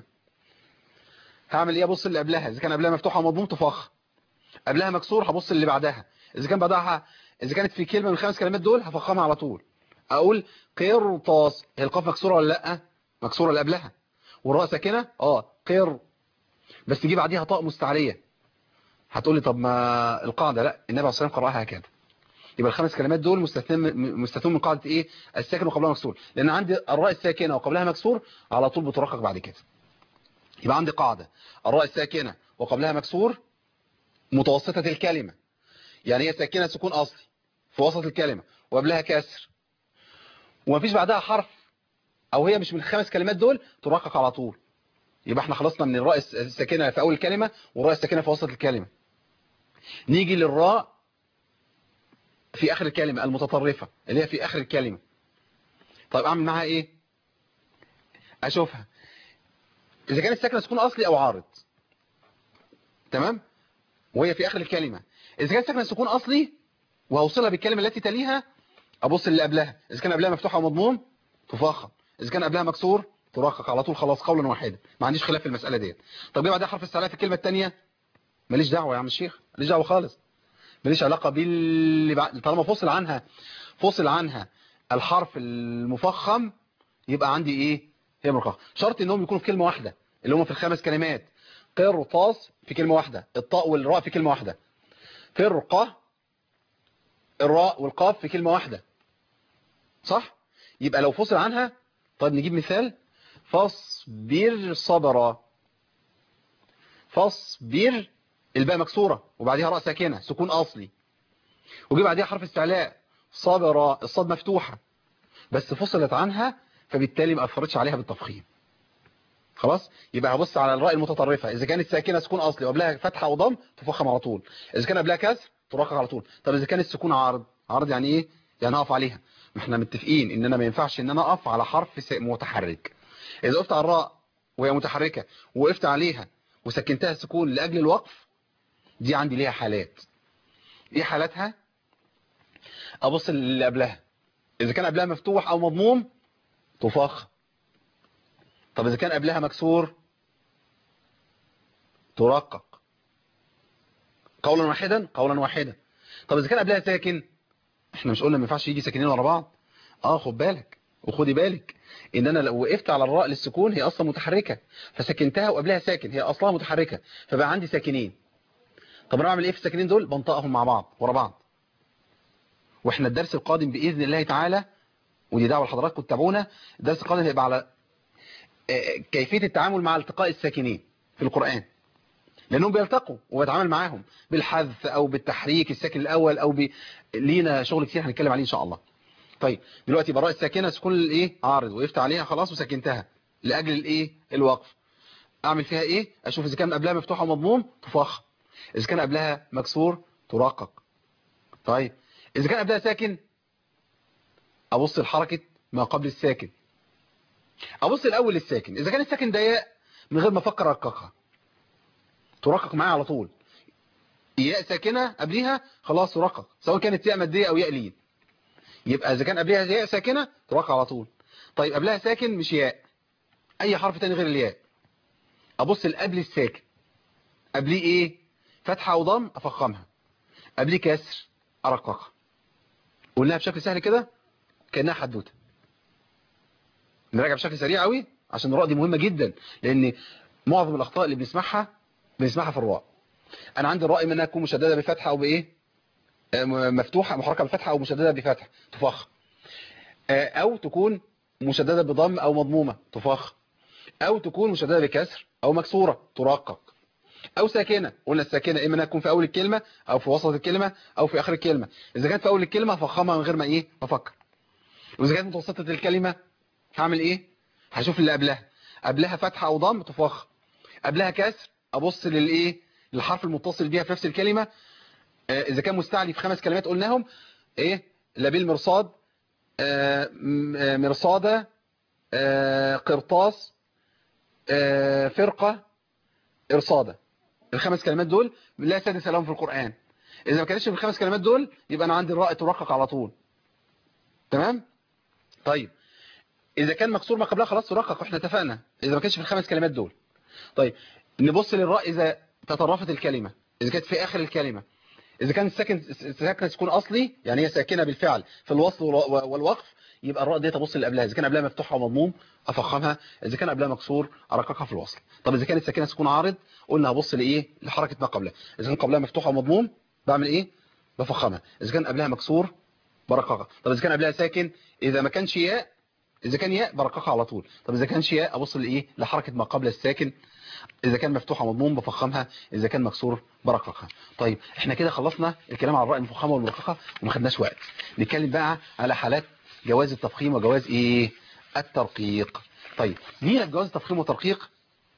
Speaker 1: هعمل إيه أبص اللي قبلها إذا كان قبلها مفتوحة ومضموم تفخ قبلها مكسور هبص اللي بعدها إذا كان بعدها إذا كانت في كلمة من الخمس كلمات دول هفخمها على طول اقول قرطاس هي القاف مكسوره ولا لا مكسوره اللي قبلها والراء ساكنه اه قر بس تجي بعديها طاء مستعليه هتقول لي طب ما القاعده لا النبي عليه الصلاه والسلام قراها هكذا يبقى الخمس كلمات دول مستثنين مستثنون من قاعده ايه الساكن وقبلها مكسور لان عندي الراء الساكنه وقبلها مكسور على طول بترقق بعد كده يبقى عندي قاعده الراء الساكنه وقبلها مكسور متوسطه الكلمه يعني هي ساكنه سكون اصلي في وسط الكلمه وقبلها كسر ومفيش بعدها حرف او هي مش من الخمس كلمات دول ترقق على طول يبقى احنا خلصنا من الراء الساكنه في اول الكلمه والراء الساكنه في وسط الكلمه نيجي للراء في اخر الكلمه المتطرفه اللي هي في اخر الكلمه طيب اعمل معاها ايه اشوفها اذا كانت ساكنه سكون اصلي او عارض تمام وهي في اخر الكلمه اذا كانت ساكنه سكون اصلي وهوصلها بالكلمه التي تليها ابص اللي قبلها اذا كان قبلها مفتوحه ومضموم تفخم اذا كان قبلها مكسور ترقق على طول خلاص قولا واحدا ما عنديش خلاف في المساله ديت طب جه بعدها حرف استعلاء في الكلمه الثانيه ماليش دعوه يا عم الشيخ ماليش دعوه خالص ماليش علاقه باللي بعد طالما فصل عنها فصل عنها الحرف المفخم يبقى عندي ايه هي مرققه شرط انهم يكونوا في كلمه واحده اللي هم في الخمس كلمات قرطاس في كلمه واحده الطاء والراء في كلمه واحده فرقه الراء والقاف في كلمه واحده صح يبقى لو فصل عنها طيب نجيب مثال فاصبر صبرا فاصبر الباء مكسورة وبعديها راء ساكنة سكون أصلي وجي بعديها حرف استعلاء صبرا الصاد مفتوحة بس فصلت عنها فبالتالي ما أثرتش عليها بالتفخيم خلاص يبقى هبص على الراء المتطرفة إذا كانت ساكنة سكون أصلي وقبلها فتحة وضم تفخم على طول إذا كان قبلها كسر ترقق على طول طب إذا كانت سكون عارض عارض يعني إيه يعني أقف عليها ما احنا متفقين ان انا ما ينفعش ان انا اقف على حرف متحرك اذا وقفت على الراء وهي متحركة وقفت عليها وسكنتها سكون لاجل الوقف دي عندي ليها حالات ايه حالاتها ابص اللي قبلها اذا كان قبلها مفتوح او مضموم تفخ طب اذا كان قبلها مكسور ترقق قولا واحدا قولا واحدا طب اذا كان قبلها ساكن احنا مش قلنا ما ينفعش يجي ساكنين ورا بعض اه خد بالك وخدي بالك ان انا لو وقفت على الراء للسكون هي اصلا متحركة فسكنتها وقبلها ساكن هي اصلا متحركة فبقى عندي ساكنين طب انا بعمل ايه في الساكنين دول بنطقهم مع بعض ورا بعض واحنا الدرس القادم باذن الله تعالى ودي دعوه لحضراتكم تتابعونا الدرس القادم هيبقى على كيفيه التعامل مع التقاء الساكنين في القران لانهم بيلتقوا وبتعامل معاهم بالحذف او بالتحريك الساكن الاول او ب... لينا شغل كتير هنتكلم عليه ان شاء الله طيب دلوقتي براء الساكنه سكون الايه عارض وقفت عليها خلاص وسكنتها لاجل الايه الوقف اعمل فيها ايه اشوف اذا كان قبلها مفتوحه ومضموم تفخ اذا كان قبلها مكسور ترقق طيب اذا كان قبلها ساكن ابص لحركه ما قبل الساكن ابص الاول للساكن اذا كان الساكن ضيق من غير ما افكر ارققها ترقق معايا على طول ياء ساكنه قبليها خلاص ترقق سواء كانت ياء ماديه او ياء لين يبقى اذا كان قبلها ياء ساكنه ترقق على طول طيب قبلها ساكن مش ياء اي حرف تاني غير الياء ابص لقبل الساكن قبليه ايه فتحه وضم افخمها قبليه كسر ارققها قلناها بشكل سهل كده كانها حدوته نراجع بشكل سريع قوي عشان الراء دي مهمه جدا لان معظم الاخطاء اللي بنسمعها بنسمعها في الراء انا عندي الراء انها تكون مشدده بفتحه او بايه مفتوحه محركه بفتحه او مشدده بفتح تفخ او تكون مشددة بضم او مضمومة تفخم او تكون مشددة بكسر او مكسورة ترقق او ساكنة قلنا الساكنة اما انها تكون في اول الكلمة او في وسط الكلمة او في اخر الكلمة اذا كانت في اول الكلمة فخمها من غير ما ايه ما افكر واذا كانت متوسطة الكلمة هعمل ايه هشوف اللي قبلها قبلها فتحة او ضم تفخم قبلها كسر ابص للايه للحرف المتصل بيها في نفس الكلمة آه اذا كان مستعلي في خمس كلمات قلناهم ايه لابيل مرصاد آه مرصادة آه قرطاس آه فرقة ارصادة الخمس كلمات دول لا سادس لهم في القرآن اذا ما كانش في الخمس كلمات دول يبقى انا عندي الراء ترقق على طول تمام طيب اذا كان مكسور ما قبلها خلاص ترقق واحنا اتفقنا اذا ما كانش في الخمس كلمات دول طيب نبص للراء اذا تطرفت الكلمة اذا كانت في اخر الكلمة اذا كان الساكن ساكنه تكون اصلي يعني هي ساكنه بالفعل في الوصل والوقف يبقى الراء دي تبص اللي قبلها اذا كان قبلها مفتوحه ومضموم افخمها اذا كان قبلها مكسور ارققها في الوصل طب اذا كانت ساكنه تكون عارض قلنا هبص لايه لحركه ما قبلها اذا كان قبلها مفتوحه ومضموم بعمل ايه بفخمها اذا كان قبلها مكسور برققها طب اذا كان قبلها ساكن اذا ما كانش ياء اذا كان ياء برققها على طول طب اذا كانش ياء ابص لايه لحركه ما قبل الساكن اذا كان مفتوحه مضموم بفخمها اذا كان مكسور برققها طيب احنا كده خلصنا الكلام على الراء المفخمه والمرققه وما خدناش وقت نتكلم بقى على حالات جواز التفخيم وجواز ايه الترقيق طيب لينا جواز التفخيم والترقيق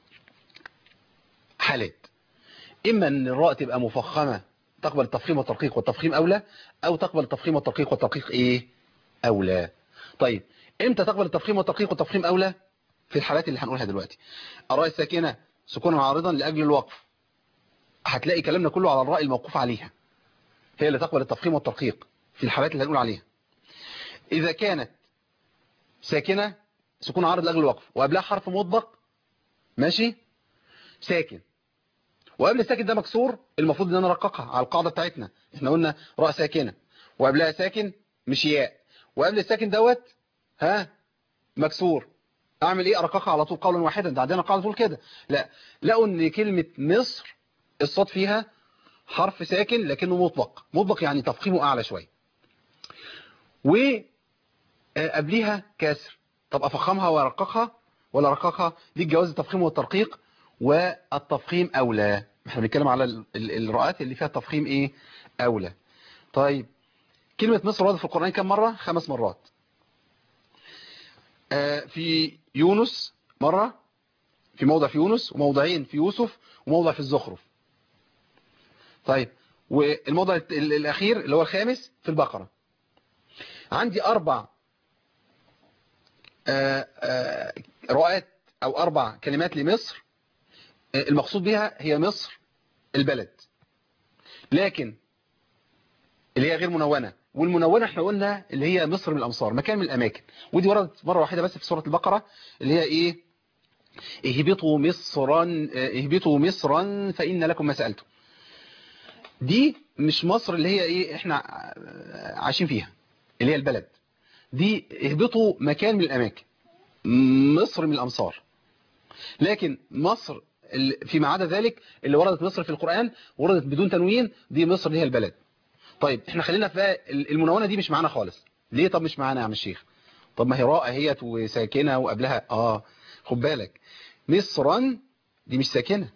Speaker 1: حالات اما ان الراء تبقى مفخمه تقبل التفخيم والترقيق والتفخيم اولى او تقبل التفخيم والترقيق والترقيق ايه اولى طيب امتى تقبل التفخيم والترقيق والتفخيم اولى في الحالات اللي هنقولها دلوقتي الراء الساكنه سكونا عارضا لاجل الوقف هتلاقي كلامنا كله على الراء الموقوف عليها هي اللي تقبل التفخيم والترقيق في الحالات اللي هنقول عليها إذا كانت ساكنة سكون عارض لأجل الوقف وقبلها حرف مطبق ماشي ساكن وقبل الساكن ده مكسور المفروض ان انا ارققها على القاعدة بتاعتنا احنا قلنا راء ساكنة وقبلها ساكن مش ياء وقبل الساكن دوت ها مكسور اعمل ايه ارققها على طول قولا واحدا ده عندنا قاعدة تقول كده لا لقوا ان كلمة مصر الصوت فيها حرف ساكن لكنه مطلق مطلق يعني تفخيمه اعلى شويه وقبليها كسر طب افخمها وارققها ولا ارققها دي الجواز التفخيم والترقيق والتفخيم اولى احنا بنتكلم على الرؤات اللي فيها تفخيم ايه اولى طيب كلمة مصر وردت في القرآن كم مرة خمس مرات في يونس مرة في موضع في يونس وموضعين في يوسف وموضع في الزخرف طيب والموضع الأخير اللي هو الخامس في البقرة عندي أربع رؤات أو أربع كلمات لمصر المقصود بها هي مصر البلد لكن اللي هي غير منونة والمنونة احنا قلنا اللي هي مصر من الأمصار مكان من الأماكن ودي وردت مرة واحدة بس في سورة البقرة اللي هي إيه اهبطوا مصرا اهبطوا مصرا فإن لكم ما سألتم دي مش مصر اللي هي ايه احنا عايشين فيها اللي هي البلد دي اهبطوا مكان من الاماكن مصر من الامصار لكن مصر فيما عدا ذلك اللي وردت مصر في القرآن وردت بدون تنوين دي مصر اللي هي البلد طيب احنا خلينا في المنونة دي مش معانا خالص ليه طب مش معانا يا عم الشيخ طب ما هي راء هي وساكنة وقبلها اه خد بالك مصرا دي مش ساكنة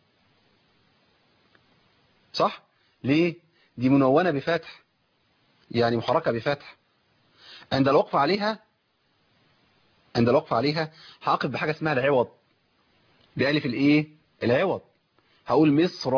Speaker 1: صح ليه دي منونة بفتح يعني محركة بفتح عند الوقف عليها عند الوقف عليها هقف بحاجة اسمها العوض بألف الايه العوض هقول مصر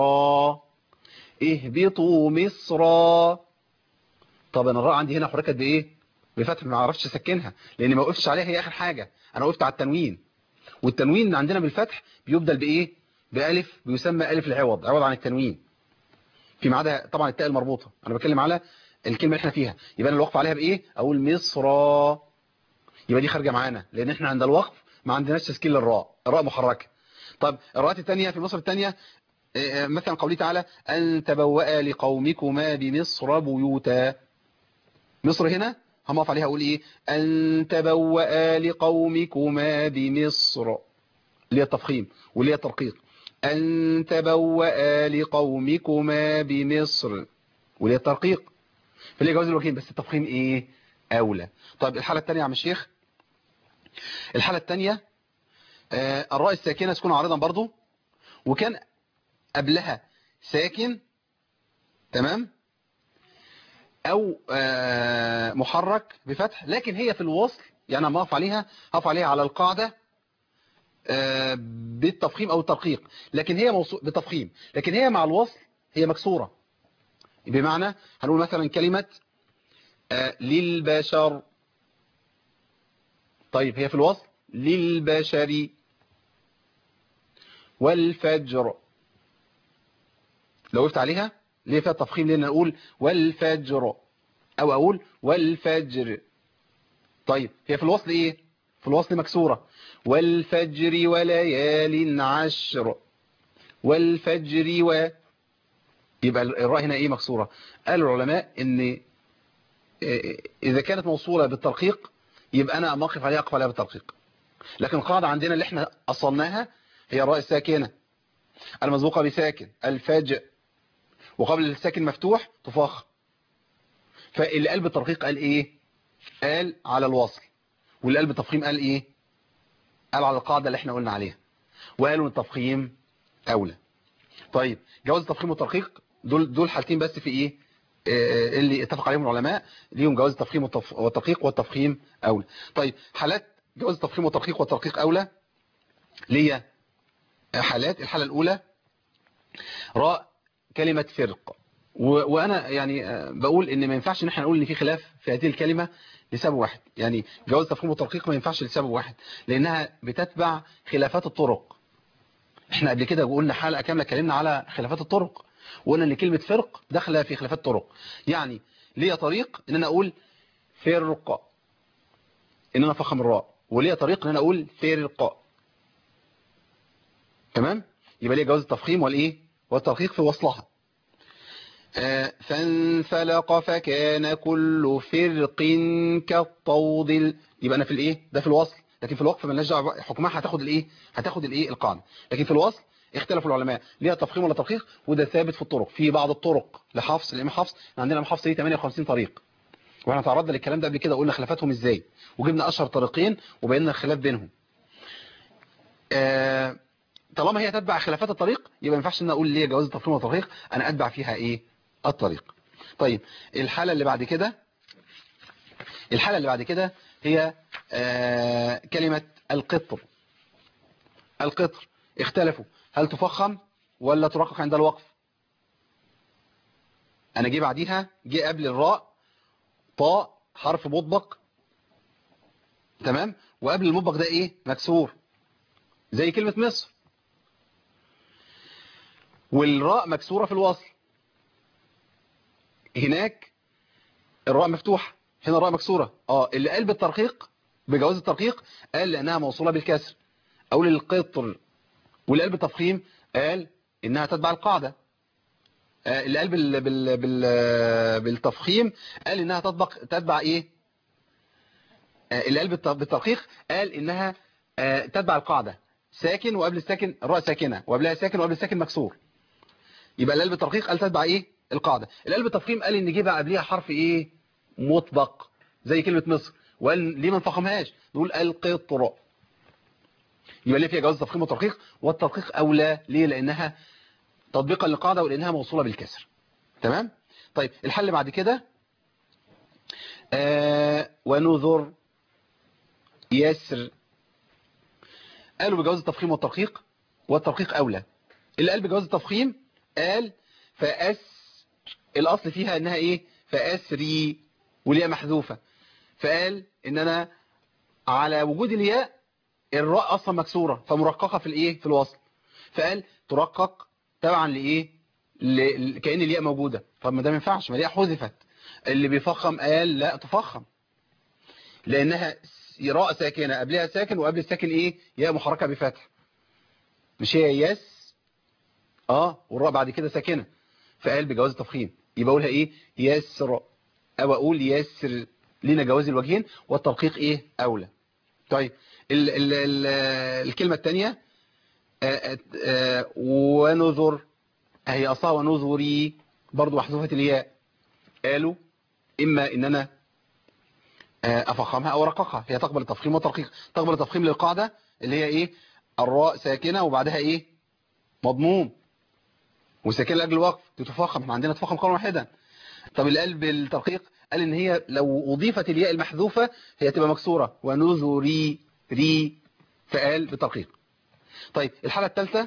Speaker 1: اهبطوا مصر طب انا الراء عندي هنا حركت بايه بفتح ما عرفتش اسكنها لان ما وقفتش عليها هي اخر حاجة انا وقفت على التنوين والتنوين عندنا بالفتح بيبدل بايه بألف بيسمى ألف العوض عوض عن التنوين فيما عدا طبعا التاء المربوطة انا بتكلم على الكلمة اللي احنا فيها يبقى انا الوقف عليها بايه اقول مصر يبقى دي خارجه معانا لان احنا عند الوقف ما عندناش تسكين للراء الراء محركه طب الراءات الثانيه في مصر الثانيه مثلا قوله تعالى ان تبوأ لقومكما بمصر بيوتا مصر هنا هنقف عليها اقول ايه ان تبوأ لقومكما بمصر اللي هي التفخيم واللي هي الترقيق ان تبوأ لقومكما بمصر واللي هي الترقيق فاللي جواز الوكيل بس التفخيم ايه اولى طيب الحالة الثانية يا عم الشيخ الحالة الثانية الراء الساكنة تكون عارضا برضو وكان قبلها ساكن تمام او آه، محرك بفتح لكن هي في الوصل يعني انا اقف عليها هقف عليها على القاعدة آه، بالتفخيم او الترقيق لكن هي موصول بالتفخيم لكن هي مع الوصل هي مكسورة بمعنى هنقول مثلا كلمة آه، للبشر طيب هي في الوصل للبشر والفجر لو وقفت عليها ليه فيها تفخيم ليه نقول والفجر او اقول والفجر طيب هي في الوصل ايه في الوصل مكسورة والفجر وليال عشر والفجر و يبقى الراء هنا ايه مكسورة قال العلماء ان اذا كانت موصولة بالترقيق يبقى انا اقف عليها اقف عليها بالترقيق لكن القاعدة عندنا اللي احنا اصلناها هي الراء الساكنة المسبوقة بساكن الفجر وقبل الساكن مفتوح تفخم فاللي قال بالترقيق قال ايه قال على الوصل واللي قال بالتفخيم قال ايه قال على القاعدة اللي احنا قلنا عليها وقالوا التفخيم اولى طيب جواز التفخيم والترقيق دول دول حالتين بس في ايه آه، اللي اتفق عليهم العلماء ليهم جواز التفخيم والتف- والترقيق والتفخيم اولى طيب حالات جواز التفخيم والترقيق والترقيق اولى ليا حالات الحالة الاولى راء كلمة فرق و- وانا يعني آه، بقول ان ما ينفعش ان احنا نقول ان في خلاف في هذه الكلمة لسبب واحد يعني جواز تفخيم والترقيق ما ينفعش لسبب واحد لانها بتتبع خلافات الطرق احنا قبل كده قلنا حلقة كاملة اتكلمنا على خلافات الطرق وقلنا ان كلمة فرق داخله في خلافات الطرق يعني ليا طريق ان انا اقول فرق ان انا افخم الراء وليا طريق ان انا اقول فرق تمام يبقى ليا جواز التفخيم والايه والترقيق في وصلها آه، فانفلق فكان كل فرق كالطود ال- يبقى انا في الايه ده في الوصل لكن في الوقف مالناش دعوه حكمها هتاخد الايه هتاخد الايه القاعده لكن في الوصل اختلفوا العلماء ليها تفخيم ولا ترقيق وده ثابت في الطرق في بعض الطرق لحفص الامام حفص عندنا امام حفص ليه 58 طريق واحنا تعرضنا للكلام ده قبل كده وقلنا خلافاتهم ازاي وجبنا اشهر طريقين وبينا الخلاف بينهم آه طالما هي تتبع خلافات الطريق يبقى ما ينفعش ان أنا اقول ليه جواز التفخيم والترقيق انا اتبع فيها ايه الطريق طيب الحالة اللي بعد كده الحالة اللي بعد كده هي آه كلمة القطر القطر اختلفوا هل تفخم ولا ترقق عند الوقف انا جه بعديها جه قبل الراء طاء حرف مطبق تمام وقبل المطبق ده ايه مكسور زي كلمة مصر والراء مكسورة في الوصل هناك الراء مفتوحة هنا الراء مكسورة اه اللي قال بالترقيق بجواز الترقيق قال لانها موصولة بالكسر او للقطر واللي قال بالتفخيم قال انها تتبع القاعدة آه اللي قال بال بال بال بالتفخيم قال انها تطبق تتبع ايه آه اللي قال بالت- بالترقيق قال انها آه تتبع القاعدة ساكن وقبل الساكن الراء ساكنة وقبلها ساكن وقبل الساكن مكسور يبقى القلب الترقيق قال تتبع ايه القاعدة القلب التفخيم قال ان جه بقى قبلها حرف ايه مطبق زي كلمة مصر وقال ليه ما نفخمهاش نقول القطر يبقى ليه فيها جواز تفخيم وترقيق والترقيق اولى ليه لانها تطبيقا للقاعدة ولانها موصولة بالكسر تمام طيب الحل اللي بعد كده آه ونذر يسر قالوا بجواز التفخيم والترقيق والترقيق اولى اللي قال بجواز التفخيم قال فأس الأصل فيها إنها إيه فأسري والياء محذوفة فقال إن أنا على وجود الياء الراء أصلا مكسورة فمرققة في الإيه في الوصل فقال ترقق تبعا لإيه ل... كأن الياء موجودة طب ما ده ما ينفعش ما الياء حذفت اللي بيفخم قال لا تفخم لأنها راء ساكنة قبلها ساكن وقبل الساكن إيه ياء محركة بفتح مش هي يس اه والراء بعد كده ساكنه فقال بجواز التفخيم يبقى اقولها ايه يسر او اقول يسر لنا جواز الوجهين والترقيق ايه اولى طيب ال ال ال الكلمه الثانيه ونذر هي اصلها ونذري برضو محذوفه الياء قالوا اما ان انا آه، افخمها او ارققها هي تقبل التفخيم والترقيق تقبل التفخيم للقاعدة اللي هي ايه الراء ساكنة وبعدها ايه مضموم وساكنة لاجل الوقف دي تفخم احنا عندنا تفخم قولا واحدا طب اللي قال بالترقيق قال ان هي لو اضيفت الياء المحذوفة هي تبقى مكسورة ونذري ري فقال بالترقيق طيب الحالة الثالثة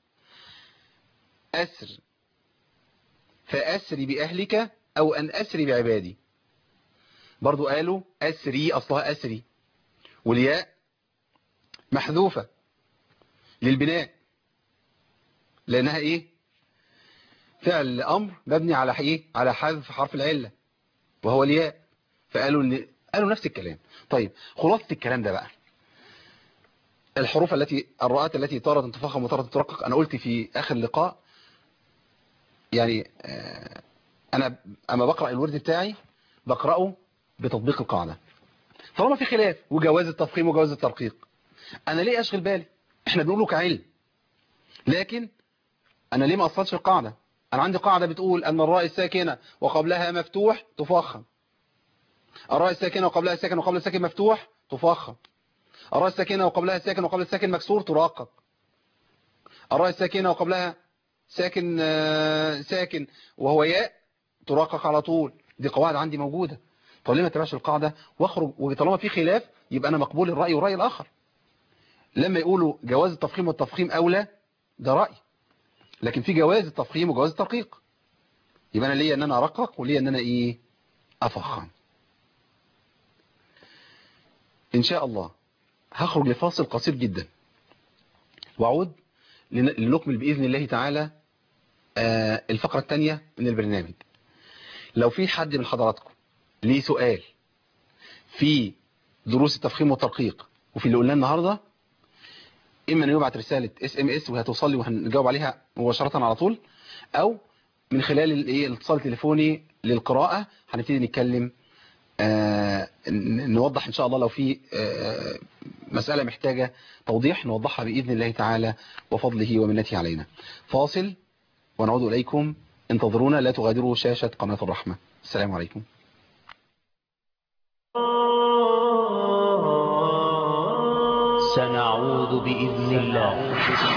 Speaker 1: أسر فأسري بأهلك أو أن أسري بعبادي برضو قالوا أسري أصلها أسري والياء محذوفة للبناء لأنها إيه فعل أمر مبني على إيه على حذف حرف العلة وهو الياء فقالوا إن قالوا نفس الكلام طيب خلاصة الكلام ده بقى الحروف التي الرؤات التي تارة تفخم وتارة ترقق أنا قلت في آخر اللقاء يعني آه، أنا أما بقرأ الورد بتاعي بقرأه بتطبيق القاعدة طالما في خلاف وجواز التفخيم وجواز الترقيق أنا ليه أشغل بالي إحنا بنقوله كعلم لكن أنا ليه ما أصلش القاعدة أنا عندي قاعدة بتقول أن الراء الساكنة وقبلها مفتوح تفخم الراء الساكنة وقبلها ساكن وقبل الساكن مفتوح تفخم الراء الساكنة وقبلها ساكن وقبل الساكن مكسور ترقق الراء الساكنة وقبلها ساكن آه، ساكن وهو ياء ترقق على طول دي قواعد عندي موجودة طب ليه ما تبعش القاعدة واخرج وطالما في خلاف يبقى أنا مقبول الرأي والرأي الآخر لما يقولوا جواز التفخيم والتفخيم أولى ده رأي لكن في جواز التفخيم وجواز الترقيق يبقى أنا ليا أن أنا أرقق وليا أن أنا إيه أفخم إن شاء الله هخرج لفاصل قصير جدا وأعود لن- لنكمل بإذن الله تعالى آه، الفقرة الثانية من البرنامج لو في حد من حضراتكم ليه سؤال في دروس التفخيم والترقيق وفي اللي قلناه النهاردة إما أن يبعت رسالة اس ام اس وهتوصل لي وهنجاوب عليها مباشرة على طول أو من خلال الإيه الاتصال التليفوني للقراءة هنبتدي نتكلم آه، ن- نوضح إن شاء الله لو في آه، مسألة محتاجة توضيح نوضحها بإذن الله تعالى وفضله ومنته علينا فاصل ونعود إليكم انتظرونا لا تغادروا شاشة قناة الرحمة السلام عليكم
Speaker 2: سنعود بإذن الله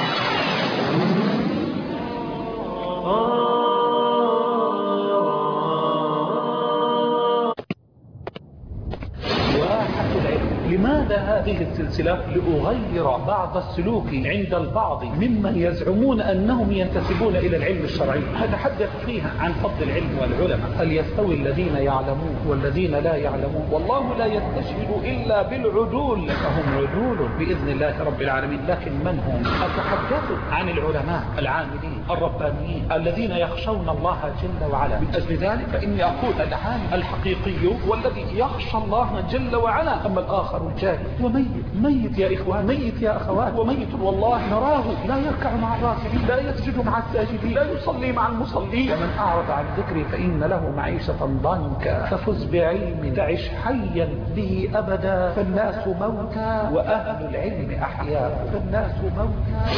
Speaker 3: واحة العلم لماذا هذه السلسلة لأغير بعض السلوك عند البعض ممن يزعمون أنهم ينتسبون إلى العلم الشرعي أتحدث فيها عن فضل العلم والعلماء هل يستوي الذين يعلمون والذين لا يعلمون والله لا يستشهد إلا بالعدول فهم عدول بإذن الله رب العالمين لكن من هم أتحدث عن العلماء العاملين الربانيين الذين يخشون الله جل وعلا من أجل ذلك فإني أقول العالم الحقيقي والذي يخشى الله جل وعلا أما الآخر الجاهل وميت ميت يا إخوان ميت يا أخوات وميت والله نراه لا يركع مع الراكبين لا يسجد مع الساجدين لا يصلي مع المصلين ومن أعرض عن ذكري فإن له معيشة ضنكا ففز بعلم تعش حيا به أبدا فالناس موتى وأهل العلم أحياء فالناس موتى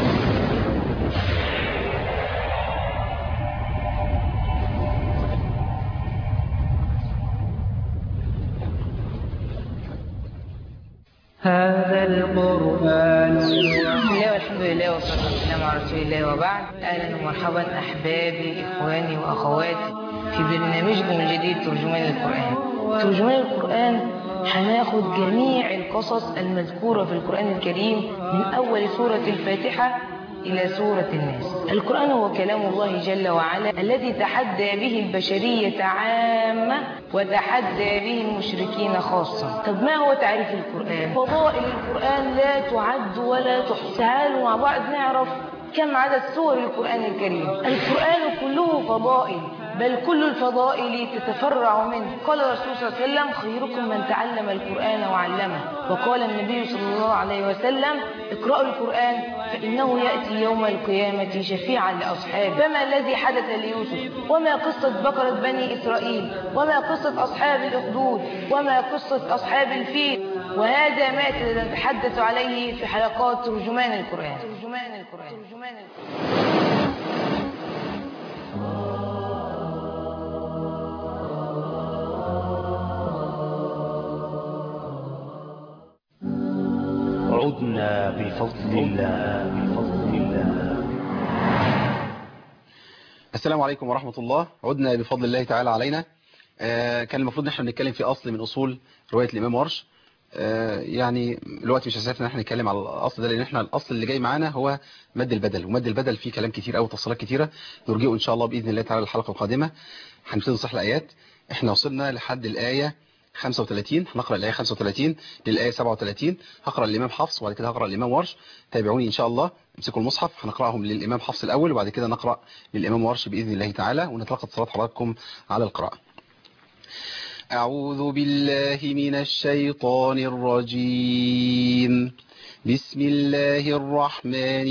Speaker 4: هذا القرآن بسم الله والحمد لله والصلاة والسلام على رسول الله وبعد أهلا ومرحبا أحبابي إخواني وأخواتي في برنامجكم الجديد ترجمان القرآن ترجمان القرآن هناخد جميع القصص المذكورة في القرآن الكريم من أول سورة الفاتحة إلى سورة الناس القرآن هو كلام الله جل وعلا الذي تحدى به البشرية عامة وتحدى به المشركين خاصة طب ما هو تعريف القرآن؟ فضائل القرآن لا تعد ولا تحصى تعالوا مع بعض نعرف كم عدد سور القرآن الكريم القرآن كله فضائل بل كل الفضائل تتفرع منه قال الرسول صلى الله عليه وسلم خيركم من تعلم القرآن وعلمه وقال النبي صلى الله عليه وسلم اقرأوا القرآن فإنه يأتي يوم القيامة شفيعا لأصحابه فما الذي حدث ليوسف وما قصة بقرة بني إسرائيل وما قصة أصحاب الأخدود وما قصة أصحاب الفيل وهذا ما نتحدث عليه في حلقات ترجمان القرآن ترجمان القرآن ترجمان القرآن
Speaker 2: عدنا بفضل الله بفضل الله
Speaker 1: السلام عليكم ورحمة الله عدنا بفضل الله تعالى علينا آه، كان المفروض ان احنا بنتكلم في اصل من اصول رواية الامام ورش آه، يعني الوقت مش هسعفنا ان احنا نتكلم على الاصل ده لان احنا الاصل اللي جاي معانا هو مد البدل ومد البدل فيه كلام كتير قوي تفصيلات كتيره نرجئه ان شاء الله باذن الله تعالى الحلقه القادمه هنبتدي نصح الايات احنا وصلنا لحد الايه 35 هنقرا الايه 35 للايه 37 هقرا الامام حفص وبعد كده هقرا الامام ورش تابعوني ان شاء الله امسكوا المصحف هنقراهم للامام حفص الاول وبعد كده نقرا للامام ورش باذن الله تعالى ونتلقى اتصالات حضراتكم على القراءه أعوذ بالله من الشيطان الرجيم بسم الله الرحمن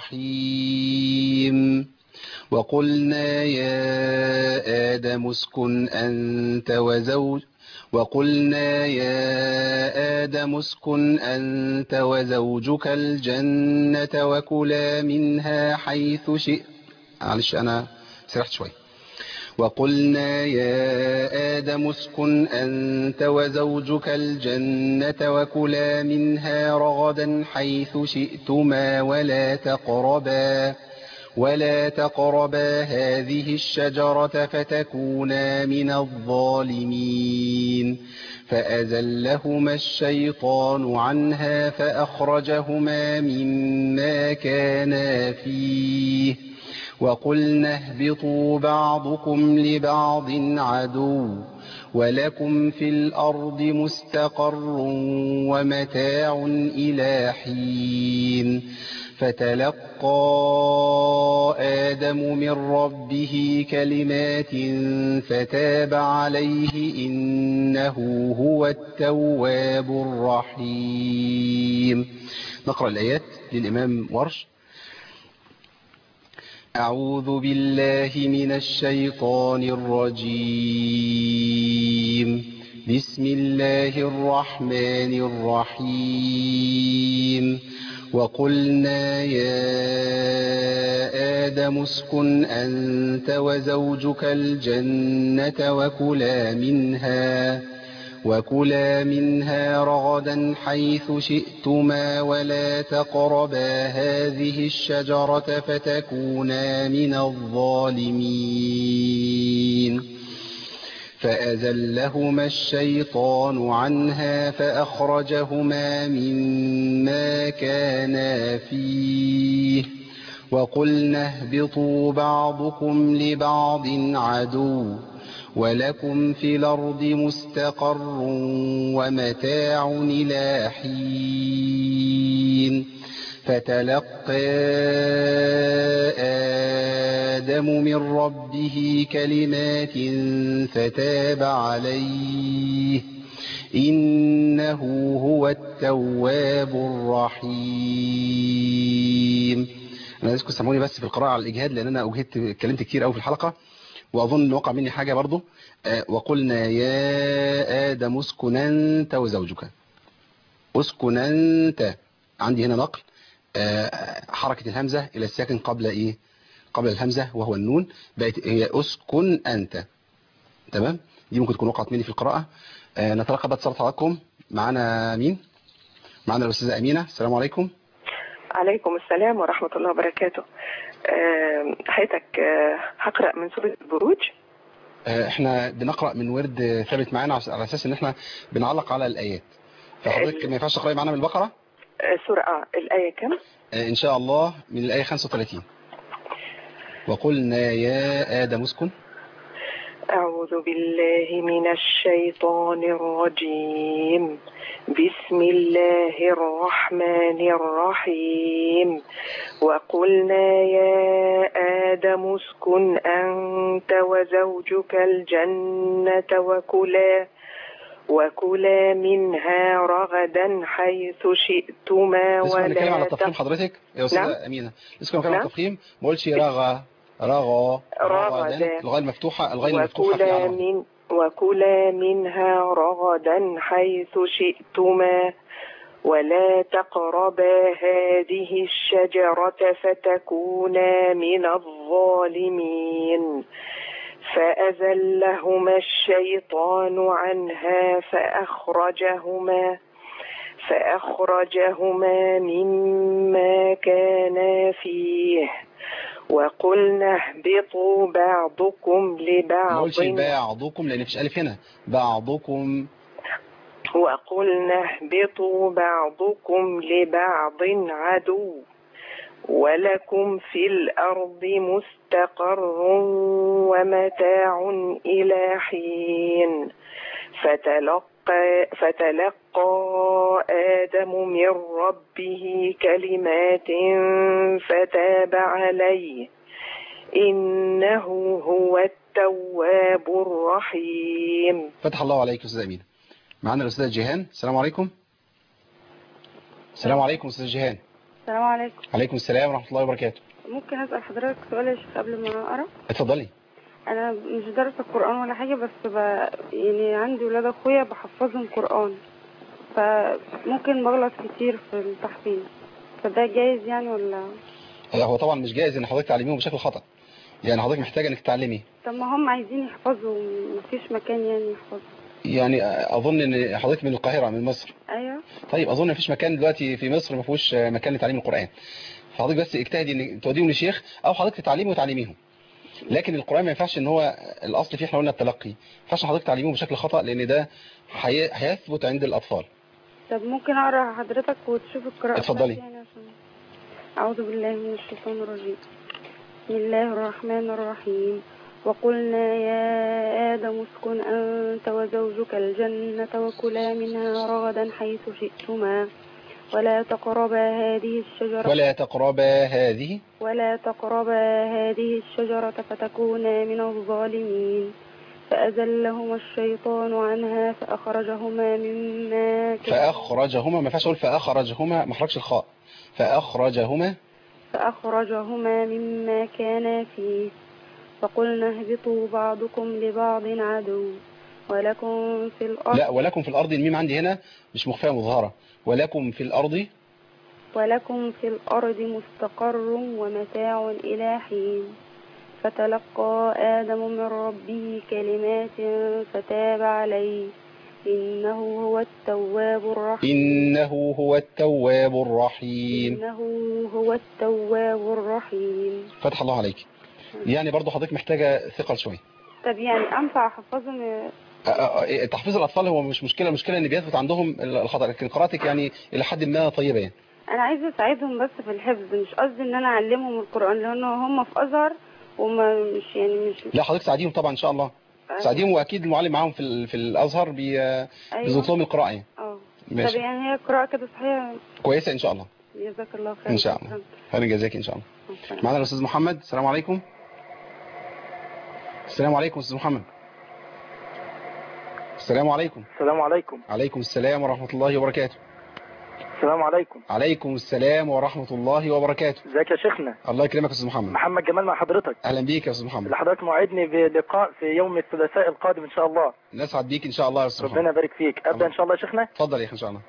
Speaker 1: الرحيم وقلنا يا آدم اسكن أنت وزوج وقلنا يا آدم اسكن أنت وزوجك الجنة وكلا منها حيث شئت معلش أنا سرحت شوي وقلنا يا آدم اسكن أنت وزوجك الجنة وكلا منها رغدا حيث شئتما ولا تقربا ولا تقربا هذه الشجرة فتكونا من الظالمين فأزلهما الشيطان عنها فأخرجهما مما كانا فيه وقلنا اهبطوا بعضكم لبعض عدو ولكم في الأرض مستقر ومتاع إلى حين فتلقى آدم من ربه كلمات فتاب عليه إنه هو التواب الرحيم نقرأ الآيات للإمام ورش أعوذ بالله من الشيطان الرجيم بسم الله الرحمن الرحيم وقلنا يا آدم اسكن أنت وزوجك الجنة وكلا منها وكلا منها رغدا حيث شئتما ولا تقربا هذه الشجرة فتكونا من الظالمين فأزلهما الشيطان عنها فأخرجهما مما كانا فيه وقلنا اهبطوا بعضكم لبعض عدو ولكم في الأرض مستقر ومتاع إلى حين فتلقى آدم من ربه كلمات فتاب عليه إنه هو التواب الرحيم أنا عايزكم تسمعوني بس في القراءة على الإجهاد لأن أنا أجهدت اتكلمت كتير أوي في الحلقة وأظن إن وقع مني حاجة برضو آه، وقلنا يا آدم اسكن أنت وزوجك اسكن أنت عندي هنا نقل آه، حركة الهمزة إلى الساكن قبل إيه قبل الهمزة وهو النون بقت هي اسكن أنت تمام دي ممكن تكون وقعت مني في القراءة آه، نتلقى بقى اتصال حضراتكم معانا مين معانا الأستاذة أمينة السلام عليكم
Speaker 5: عليكم السلام ورحمة الله وبركاته آه، حياتك آه، هقرأ من سورة البروج
Speaker 1: آه، احنا بنقرأ من ورد ثابت معانا على على اساس ان احنا بنعلق على الايات فحضرتك ما ينفعش تقرأي معانا من البقرة
Speaker 5: آه، سورة آه الآية كم؟
Speaker 1: آه، ان شاء الله من الايه 35 وقلنا يا ادم اسكن
Speaker 5: أعوذ بالله من الشيطان الرجيم بسم الله الرحمن الرحيم وقلنا يا آدم اسكن أنت وزوجك الجنة وكلا وكلا منها رغدا حيث شئتما
Speaker 1: لسه كنا بنتكلم على
Speaker 5: ولا
Speaker 1: التفخيم
Speaker 5: تق-
Speaker 1: حضرتك يا استاذة
Speaker 5: نعم.
Speaker 1: امينة لسه كنا بنتكلم على
Speaker 5: نعم.
Speaker 1: التفخيم ما قلتش رغى رغى
Speaker 5: رغدا.
Speaker 1: رغدا الغاء المفتوحة الغاء المفتوحة في
Speaker 5: وكلا
Speaker 1: على
Speaker 5: من وكلا منها رغدا حيث شئتما ولا تقربا هذه الشجرة فتكونا من الظالمين فأزلهما الشيطان عنها فأخرجهما فأخرجهما مما كانا فيه وقلنا اهبطوا بعضكم
Speaker 1: ما
Speaker 5: لبعض
Speaker 1: اقولش بعضكم لان مفيش الف هنا بعضكم
Speaker 5: وقلنا اهبطوا بعضكم لبعض عدو ولكم في الأرض مستقر ومتاع إلى حين فتلقى, فتلقى آدم من ربه كلمات فتاب عليه إنه هو التواب الرحيم
Speaker 1: فتح الله عليك استاذ امين معانا الاستاذ جيهان السلام عليكم السلام عليكم استاذ جيهان
Speaker 6: السلام عليكم
Speaker 1: عليكم السلام ورحمه الله وبركاته
Speaker 6: ممكن اسال حضرتك سؤال يا شيخ قبل ما اقرا
Speaker 1: اتفضلي
Speaker 6: انا مش دارسه القران ولا حاجه بس ب... يعني عندي ولاد اخويا بحفظهم قران فممكن بغلط كتير في التحفيظ فده جايز يعني ولا
Speaker 1: هو طبعا مش جائز ان حضرتك تعلميهم بشكل خطا يعني حضرتك محتاجه انك تتعلمي
Speaker 6: طب ما هم عايزين يحفظوا مفيش مكان يعني يحفظوا
Speaker 1: يعني اظن ان حضرتك من القاهره من مصر
Speaker 6: ايوه
Speaker 1: طيب اظن مفيش مكان دلوقتي في مصر ما فيهوش مكان لتعليم القران فحضرتك بس اجتهدي ان توديهم لشيخ او حضرتك تتعلمي وتعلميهم لكن القران ما ينفعش ان هو الاصل فيه احنا قلنا التلقي ما ينفعش حضرتك تعلميهم بشكل خطا لان ده هي- هيثبت عند الاطفال
Speaker 6: طب ممكن اقرا حضرتك وتشوف القراءه
Speaker 1: اتفضلي.
Speaker 6: بتاعتي يعني عشان اعوذ بالله من الشيطان الرجيم بسم الله الرحمن الرحيم وقلنا يا آدم اسكن أنت وزوجك الجنة وكلا منها رغدا حيث شئتما ولا تقربا هذه الشجرة
Speaker 1: ولا تقربا هذه
Speaker 6: ولا تقربا هذه الشجرة فتكونا من الظالمين فأزلهما الشيطان عنها فأخرجهما مما كان
Speaker 1: فاخرجهما ما ينفعش اقول فاخرجهما ما اخرجش الخاء فاخرجهما
Speaker 6: فأخرجهما مما كانا فيه فقلنا اهبطوا بعضكم لبعض عدو ولكم في الأرض
Speaker 1: لا ولكم في الارض الميم عندي هنا مش مخفيه مظهره ولكم في الارض
Speaker 6: ولكم في الأرض مستقر ومتاع إلى حين فتلقى آدم من ربه كلمات فتاب عليه إنه هو التواب الرحيم
Speaker 1: انه هو التواب الرحيم
Speaker 6: إنه هو التواب الرحيم
Speaker 1: فتح الله عليك يعني برضو حضرتك محتاجه ثقل شويه
Speaker 6: طب يعني أنفع أحفظهم
Speaker 1: أ- أ- أ- تحفيظ الاطفال هو مش مشكله المشكله ان بيثبت عندهم الخطا لكن قراءتك يعني الى حد ما طيبه يعني
Speaker 6: أنا عايزة أساعدهم بس في الحفظ مش قصدي إن أنا أعلمهم القرآن لأن هم في أزهر وما مش يعني مش
Speaker 1: لا حضرتك ساعديهم طبعا ان شاء الله ساعديهم واكيد المعلم معاهم في ال- في الازهر بي- بيظبط لهم القراءه يعني
Speaker 6: اه طب
Speaker 1: ماشي
Speaker 6: يعني هي القراءة كده صحيحة
Speaker 1: كويسه ان شاء الله
Speaker 6: جزاك الله خير
Speaker 1: ان شاء الله خير جزاك ان شاء الله
Speaker 6: الله
Speaker 1: معنا الاستاذ محمد السلام عليكم السلام عليكم استاذ محمد السلام عليكم
Speaker 7: السلام عليكم
Speaker 1: عليكم السلام ورحمة الله وبركاته
Speaker 7: السلام عليكم
Speaker 1: عليكم السلام ورحمة الله وبركاته
Speaker 7: ازيك يا شيخنا
Speaker 1: الله يكرمك يا استاذ محمد
Speaker 7: محمد جمال مع حضرتك
Speaker 1: اهلا بيك يا استاذ محمد
Speaker 7: اللي حضرتك موعدني بلقاء في يوم الثلاثاء القادم ان شاء الله
Speaker 1: نسعد بيك ان شاء الله يا استاذ
Speaker 7: ربنا
Speaker 1: محمد
Speaker 7: يبارك فيك ابدا ان شاء الله يا شيخنا
Speaker 1: اتفضل يا اخي ان شاء الله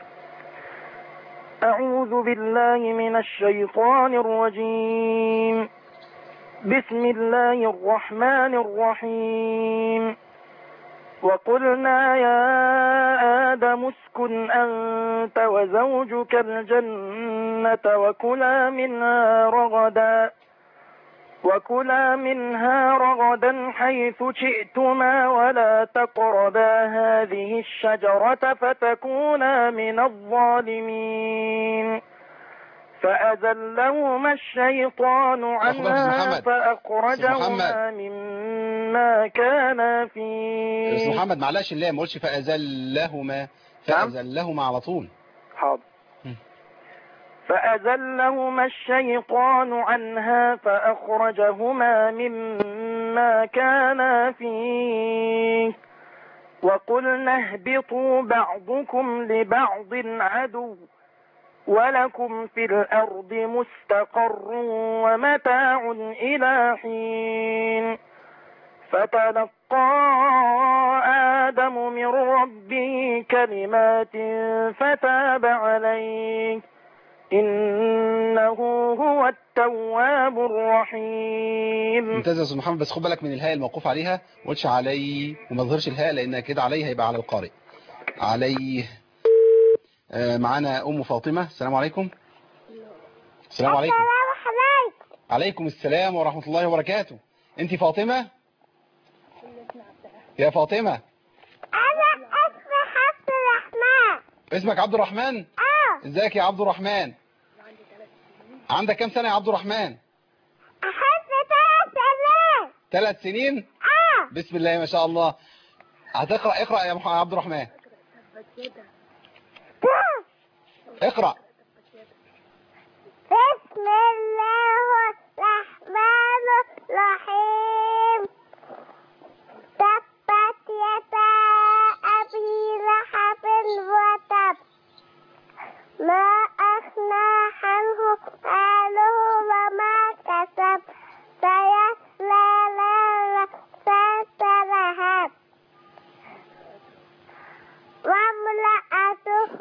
Speaker 7: أعوذ بالله من الشيطان الرجيم بسم الله الرحمن الرحيم وقلنا يا آدم اسكن أنت وزوجك الجنة وكلا منها رغدا وكلا منها رغدا حيث شئتما ولا تقربا هذه الشجرة فتكونا من الظالمين فأزلهما الشيطان
Speaker 1: أخبر
Speaker 7: عنها
Speaker 1: محمد.
Speaker 7: فأخرجهما مما كان فيه
Speaker 1: استاذ محمد معلش اللام ما قلتش فأزلهما فأزلهما على طول
Speaker 7: حاضر
Speaker 1: مم.
Speaker 7: فأزلهما الشيطان عنها فأخرجهما مما كانا فيه وقلنا اهبطوا بعضكم لبعض عدو ولكم في الأرض مستقر ومتاع إلى حين فتلقى آدم من ربه كلمات فتاب عليه إنه هو التواب الرحيم
Speaker 1: ممتاز يا استاذ محمد بس خد بالك من الهاء الموقوف عليها ما قلتش علي وما تظهرش الهاء لان كده عليه هيبقى على القارئ عليه آه، معانا ام فاطمة السلام عليكم السلام عليكم عليكم السلام ورحمة الله وبركاته انت فاطمة يا فاطمة
Speaker 8: انا اسمي حفص الرحمن
Speaker 1: اسمك عبد الرحمن
Speaker 8: اه
Speaker 1: ازيك يا عبد الرحمن عندك كام سنة يا عبد الرحمن
Speaker 8: احب ثلاث سنين
Speaker 1: ثلاث سنين
Speaker 8: اه
Speaker 1: بسم الله ما شاء الله هتقرأ اقرأ يا مح- عبد الرحمن اقرأ
Speaker 8: بسم الله الرحمن الرحيم تبت يدا أبي لهب وتب ما أغنى عنه ماله وما كسب سيصلى نارا ذات لهب وامرأته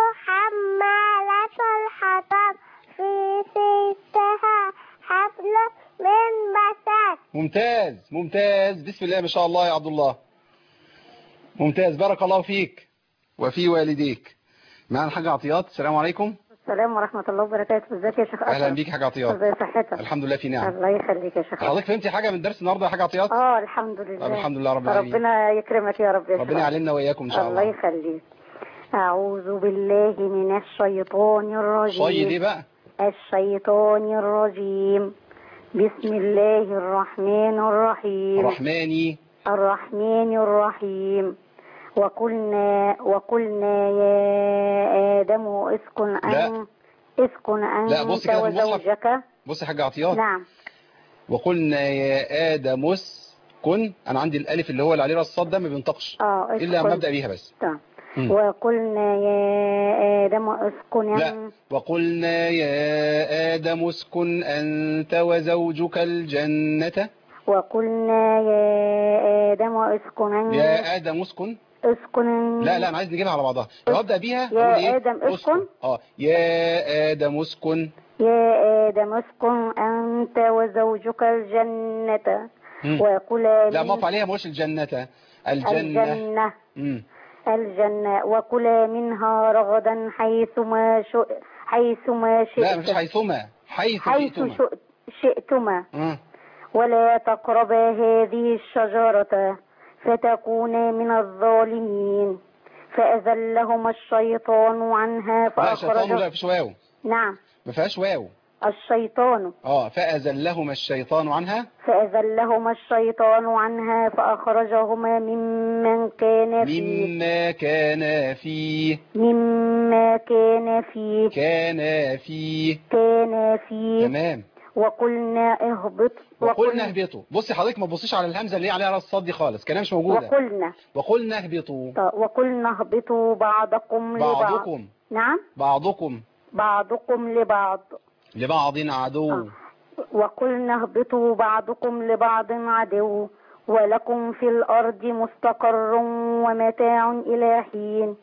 Speaker 8: حمالة الحطب في جيدها حبل من مسد
Speaker 1: ممتاز ممتاز بسم الله ما شاء الله يا عبد الله ممتاز بارك الله فيك وفي والديك معنا الحاج عطيات السلام عليكم
Speaker 9: السلام ورحمة الله وبركاته ازيك يا شيخ
Speaker 1: اهلا
Speaker 9: أشرف
Speaker 1: بيك يا حاج عطيات
Speaker 9: ازي صحتك
Speaker 1: الحمد لله في نعم
Speaker 9: الله يخليك يا شيخ أشرف.
Speaker 1: حضرتك فهمتي حاجة من درس النهارده يا حاج عطيات
Speaker 9: اه الحمد لله
Speaker 1: طب الحمد لله رب العالمين.
Speaker 9: ربنا يكرمك يا رب يا شيخ
Speaker 1: ربنا يعلمنا واياكم ان شاء
Speaker 9: الله
Speaker 1: الله
Speaker 9: يخليك أعوذ بالله من الشيطان الرجيم
Speaker 1: صيد ايه بقى
Speaker 9: الشيطان الرجيم بسم الله الرحمن الرحيم
Speaker 1: رحماني
Speaker 9: الرحمن الرحيم وقلنا وقلنا يا آدم اسكن
Speaker 1: لا.
Speaker 9: أن اسكن أنت
Speaker 1: لا، بص كده في المصحف.
Speaker 9: وزوجك
Speaker 1: بص يا حاج عطيات
Speaker 9: نعم
Speaker 1: وقلنا يا آدم اسكن انا عندي الالف اللي هو اللي عليه راس الصاد ده ما بينطقش
Speaker 9: اه
Speaker 1: الا
Speaker 9: اسكن.
Speaker 1: لما ابدا بيها بس
Speaker 9: تمام.
Speaker 1: مم.
Speaker 9: وقلنا يا آدم اسكن
Speaker 1: لا وقلنا يا آدم اسكن أنت وزوجك الجنة
Speaker 9: وقلنا يا آدم اسكن
Speaker 1: يا آدم اسكن
Speaker 9: اسكن
Speaker 1: لا لا أنا عايز نجيبها على بعضها لو أبدأ بيها
Speaker 9: يا
Speaker 1: أقول إيه؟
Speaker 9: آدم اسكن.
Speaker 1: اه يا آدم اسكن
Speaker 9: يا آدم اسكن أنت وزوجك الجنة
Speaker 1: مم.
Speaker 9: وكلا
Speaker 1: لا
Speaker 9: من
Speaker 1: ما عليها ما قولش الجنة الجنة
Speaker 9: الجنة
Speaker 1: مم.
Speaker 9: الجنة وكلا منها رغدا حيث ما شئ حيث ما شئت
Speaker 1: لا مفيش حيثما حيث
Speaker 9: حيث
Speaker 1: شئتما
Speaker 9: شئ- شئتما
Speaker 1: مم.
Speaker 9: ولا تقربا هذه الشجرة فتكونا من الظالمين فأذلهما الشيطان عنها
Speaker 1: لا شيطان لا
Speaker 9: فأخرج
Speaker 1: مفيش واو
Speaker 9: نعم
Speaker 1: ما فيهاش واو
Speaker 9: الشيطان
Speaker 1: اه فأزلهما الشيطان عنها
Speaker 9: فأذلهما الشيطان عنها فأخرجهما ممن كان فيه
Speaker 1: مما كان فيه
Speaker 9: مما كان فيه
Speaker 1: كان فيه
Speaker 9: كان فيه
Speaker 1: تمام
Speaker 9: وقلنا اهبط
Speaker 1: وقلنا اهبطوا بصي حضرتك ما تبصيش على الهمزه اللي هي عليها راس الصاد دي خالص كلام مش موجوده
Speaker 9: وقلنا
Speaker 1: وقلنا اهبطوا
Speaker 9: طيب، وقلنا اهبطوا بعضكم لبعض
Speaker 1: بعضكم
Speaker 9: نعم
Speaker 1: بعضكم
Speaker 9: بعضكم لبعض
Speaker 1: لبعض عدو
Speaker 9: آه. وقلنا اهبطوا بعضكم لبعض عدو ولكم في الأرض مستقر ومتاع إلى حين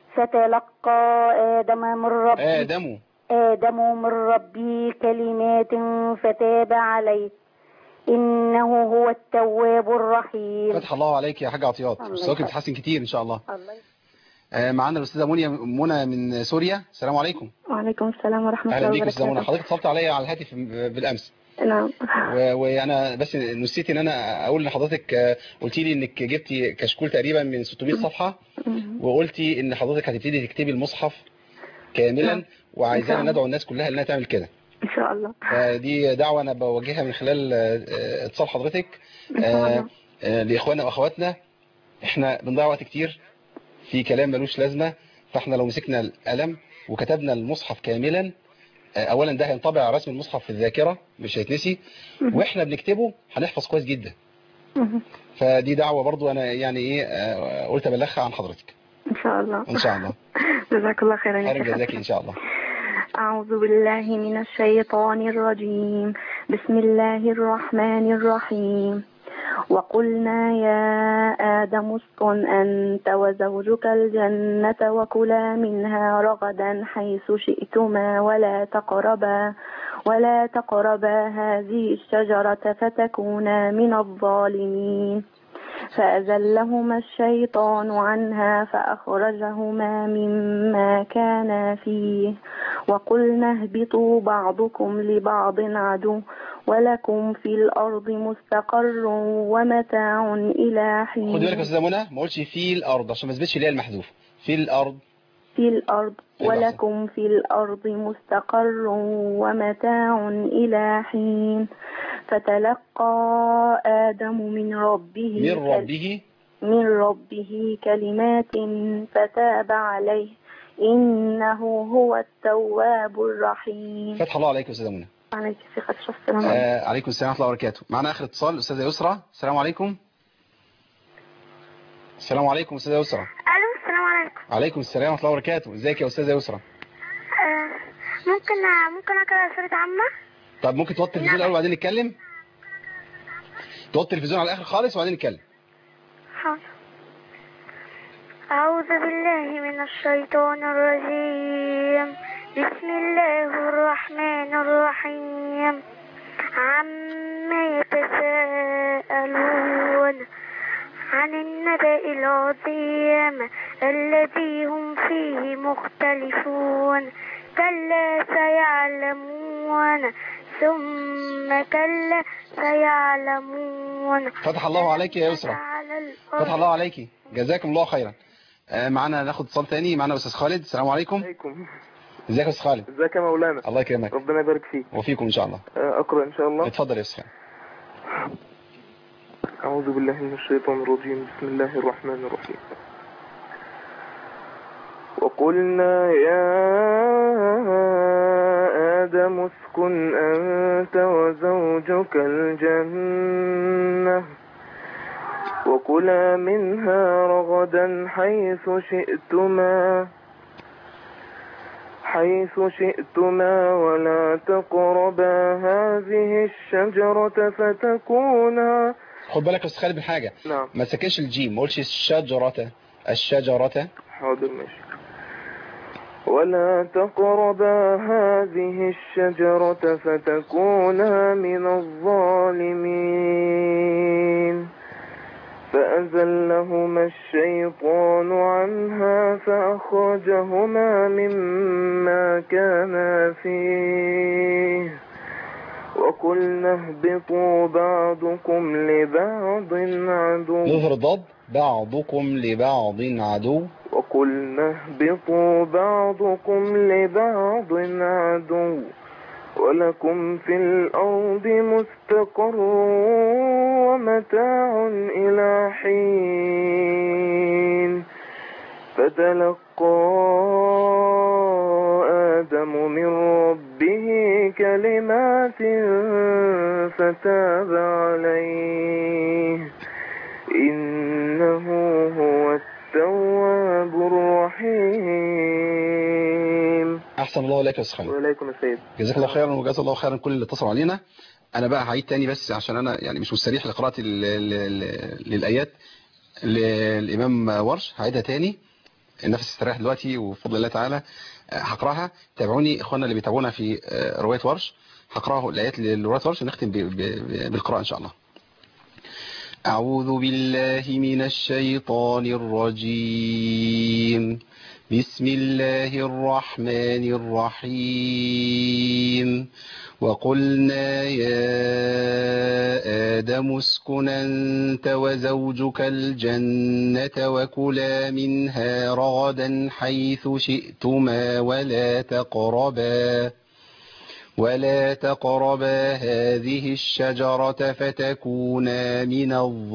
Speaker 9: فتلقى آدم من ربه
Speaker 1: آدم
Speaker 9: آدم من ربه كلمات فتاب عليه إنه هو التواب الرحيم
Speaker 1: فتح الله عليك يا حاج عطيات
Speaker 9: الله
Speaker 1: مستواك
Speaker 9: يخليك.
Speaker 1: بتتحسن كتير ان شاء الله
Speaker 9: الله
Speaker 1: آه معانا الاستاذه منى منى من سوريا السلام عليكم
Speaker 6: وعليكم السلام ورحمة
Speaker 1: اهلا
Speaker 6: الله
Speaker 1: بيك استاذه منى
Speaker 6: وبركاته
Speaker 1: حضرتك اتصلت عليا على الهاتف بالامس
Speaker 6: نعم
Speaker 1: و- وانا بس نسيت ان انا اقول لحضرتك آه، قلتي لي انك جبتي كشكول تقريبا من 600 صفحه وقلتي ان حضرتك هتبتدي تكتبي المصحف كاملا وعايزانا
Speaker 6: نعم.
Speaker 1: ندعو الناس كلها انها تعمل كده
Speaker 6: إن شاء الله
Speaker 1: دي دعوة أنا بوجهها من خلال آه، اتصال حضرتك
Speaker 6: إن شاء الله.
Speaker 1: آه، آه، لإخواننا وأخواتنا إحنا بنضيع وقت كتير في كلام ملوش لازمة فإحنا لو مسكنا القلم وكتبنا المصحف كاملا آه، أولا ده هينطبع رسم المصحف في الذاكرة مش هيتنسي وإحنا بنكتبه هنحفظ كويس جدا
Speaker 6: مهم.
Speaker 1: فدي دعوة برضو أنا يعني إيه آه، قلت أبلغها عن حضرتك
Speaker 6: إن شاء الله
Speaker 1: إن شاء الله
Speaker 6: جزاك الله خيرا يا
Speaker 1: خير
Speaker 6: شيخ
Speaker 1: جزاكي إن شاء الله
Speaker 6: أعوذ بالله من الشيطان الرجيم بسم الله الرحمن الرحيم وقلنا يا آدم اسكن أنت وزوجك الجنة وكلا منها رغدا حيث شئتما ولا تقربا ولا تقربا هذه الشجرة فتكونا من الظالمين فأزلهما الشيطان عنها فأخرجهما مما كانا فيه وقلنا اهبطوا بعضكم لبعض عدو ولكم في الأرض مستقر ومتاع إلى حين
Speaker 1: خدي بالك يا استاذه منى ما قلتش في الارض عشان ما اثبتش اللي هي المحذوف في الارض
Speaker 6: في الأرض ولكم في الأرض مستقر ومتاع إلى حين فتلقى آدم من ربه
Speaker 1: من ربه
Speaker 6: من ربه كلمات فتاب عليه إنه هو التواب الرحيم
Speaker 1: فتح الله عليك يا استاذه منى
Speaker 6: عليك في خدش السلام عليكم.
Speaker 1: آه عليكم السلام ورحمه الله وبركاته معنا اخر اتصال الاستاذه يسرى السلام عليكم السلام عليكم استاذه يسرى
Speaker 8: الو السلام عليكم
Speaker 1: عليكم السلام ورحمه الله وبركاته ازيك يا استاذه يسرى
Speaker 8: آه، ممكن ممكن اقرا سوره عامه
Speaker 1: طب ممكن توطي التلفزيون الاول وبعدين نتكلم توطي التلفزيون على الاخر خالص وبعدين نتكلم
Speaker 8: حاضر أعوذ بالله من الشيطان الرجيم بسم الله الرحمن الرحيم عما يتساءلون عن النبأ العظيم الذي هم فيه مختلفون كلا سيعلمون ثم كلا سيعلمون
Speaker 1: فتح الله عليك يا يسرى
Speaker 8: على الأرض
Speaker 1: فتح الله عليك جزاكم الله خيرا آه معنا ناخد اتصال تاني معنا استاذ خالد السلام عليكم
Speaker 7: عليكم
Speaker 1: ازيك يا استاذ خالد
Speaker 7: ازيك يا مولانا
Speaker 1: الله يكرمك
Speaker 7: ربنا يبارك فيك
Speaker 1: وفيكم ان شاء الله
Speaker 7: آه، اقرا ان شاء الله
Speaker 1: اتفضل يا استاذ
Speaker 7: أعوذ بالله من الشيطان الرجيم بسم الله الرحمن الرحيم وقلنا يا آدم اسكن أنت وزوجك الجنة وكلا منها رغدا حيث شئتما حيث شئتما ولا تقربا هذه الشجرة فتكونا
Speaker 1: خد بالك يا استاذ خالد من حاجه
Speaker 7: نعم
Speaker 1: ما تسكنش الجيم ما قلتش الشجره الشجره
Speaker 7: حاضر ماشي ولا تقربا هذه الشجرة فتكونا من الظالمين فأزلهما الشيطان عنها فأخرجهما مما كانا فيه وقلنا اهبطوا بعضكم لبعض عدو
Speaker 1: نظهر الضاد بعضكم لبعض عدو
Speaker 7: وقلنا اهبطوا بعضكم لبعض عدو ولكم في الأرض مستقر ومتاع إلى حين فتلقى آدم من ربه كلمات فتاب عليه إنه هو التواب الرحيم
Speaker 1: احسن الله اليك يا استاذ خالد
Speaker 7: وعليكم السلام
Speaker 1: جزاك الله خيرا وجزا الله خيرا كل اللي اتصلوا علينا انا بقى هعيد تاني بس عشان انا يعني مش مستريح لقراءه ال- ال- ال- للايات للامام ورش هعيدها تاني النفس استريح دلوقتي وبفضل الله تعالى آه، هقراها تابعوني اخواننا اللي بيتابعونا في آه، روايه ورش هقراها الايات لروايه ورش ونختم ب- ب- بالقراءه ان شاء الله أعوذ بالله من الشيطان الرجيم بسم الله الرحمن الرحيم وقلنا يا آدم اسكن أنت وزوجك الجنة وكلا منها رغدا حيث شئتما ولا تقربا ولا تقربا هذه الشجرة فتكونا من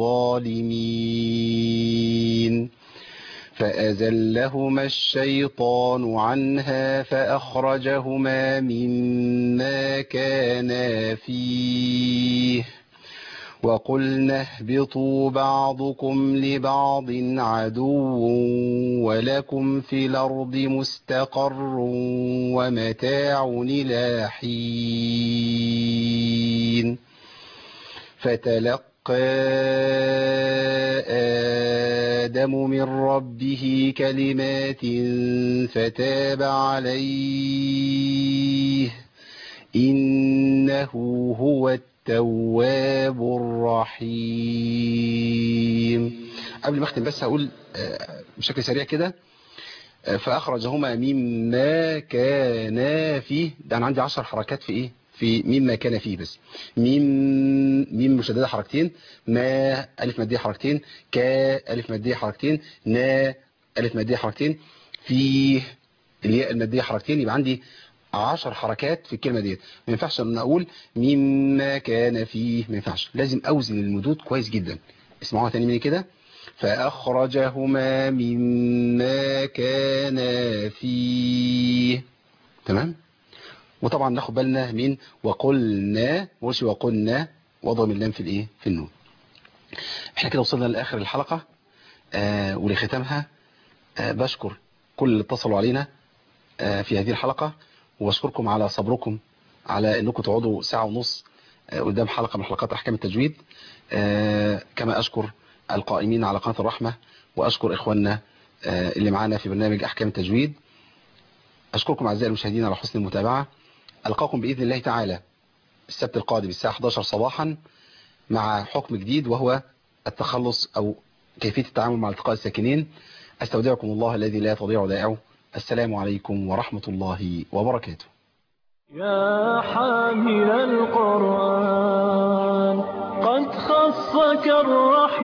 Speaker 1: الظالمين فأزلهما الشيطان عنها فأخرجهما مما كانا فيه وقلنا اهبطوا بعضكم لبعض عدو ولكم في الأرض مستقر ومتاع إلى حين فتلقى آدم من ربه كلمات فتاب عليه إنه إنه هو التواب الرحيم قبل ما اختم بس هقول آه، بشكل سريع كده آه، فأخرجهما مما كان فيه ده أنا عندي عشر حركات في إيه في مما كان فيه بس ميم ميم مشددة حركتين ما ألف مادية حركتين كا ألف مادية حركتين نا ألف مادية حركتين فيه الياء المادية حركتين يبقى عندي عشر حركات في الكلمة ديت ما ينفعش ان اقول مما كان فيه ما ينفعش لازم اوزن المدود كويس جدا اسمعوها تاني مني كده فاخرجهما مما كان فيه تمام وطبعا ناخد بالنا من وقلنا وش وقلنا وضم اللام في الايه في النون احنا كده وصلنا لاخر الحلقة آه ولختامها آه بشكر كل اللي اتصلوا علينا آه في هذه الحلقة وبشكركم على صبركم على انكم تقعدوا ساعة ونص آه قدام حلقة من حلقات احكام التجويد آه كما اشكر القائمين على قناة الرحمة واشكر اخواننا آه اللي معانا في برنامج احكام التجويد اشكركم اعزائي المشاهدين على حسن المتابعة القاكم باذن الله تعالى السبت القادم الساعة 11 صباحا مع حكم جديد وهو التخلص او كيفية التعامل مع التقاء الساكنين استودعكم الله الذي لا تضيع ودائعه السلام عليكم ورحمة الله وبركاته
Speaker 10: يا حامل القرآن قد خصك الرحمن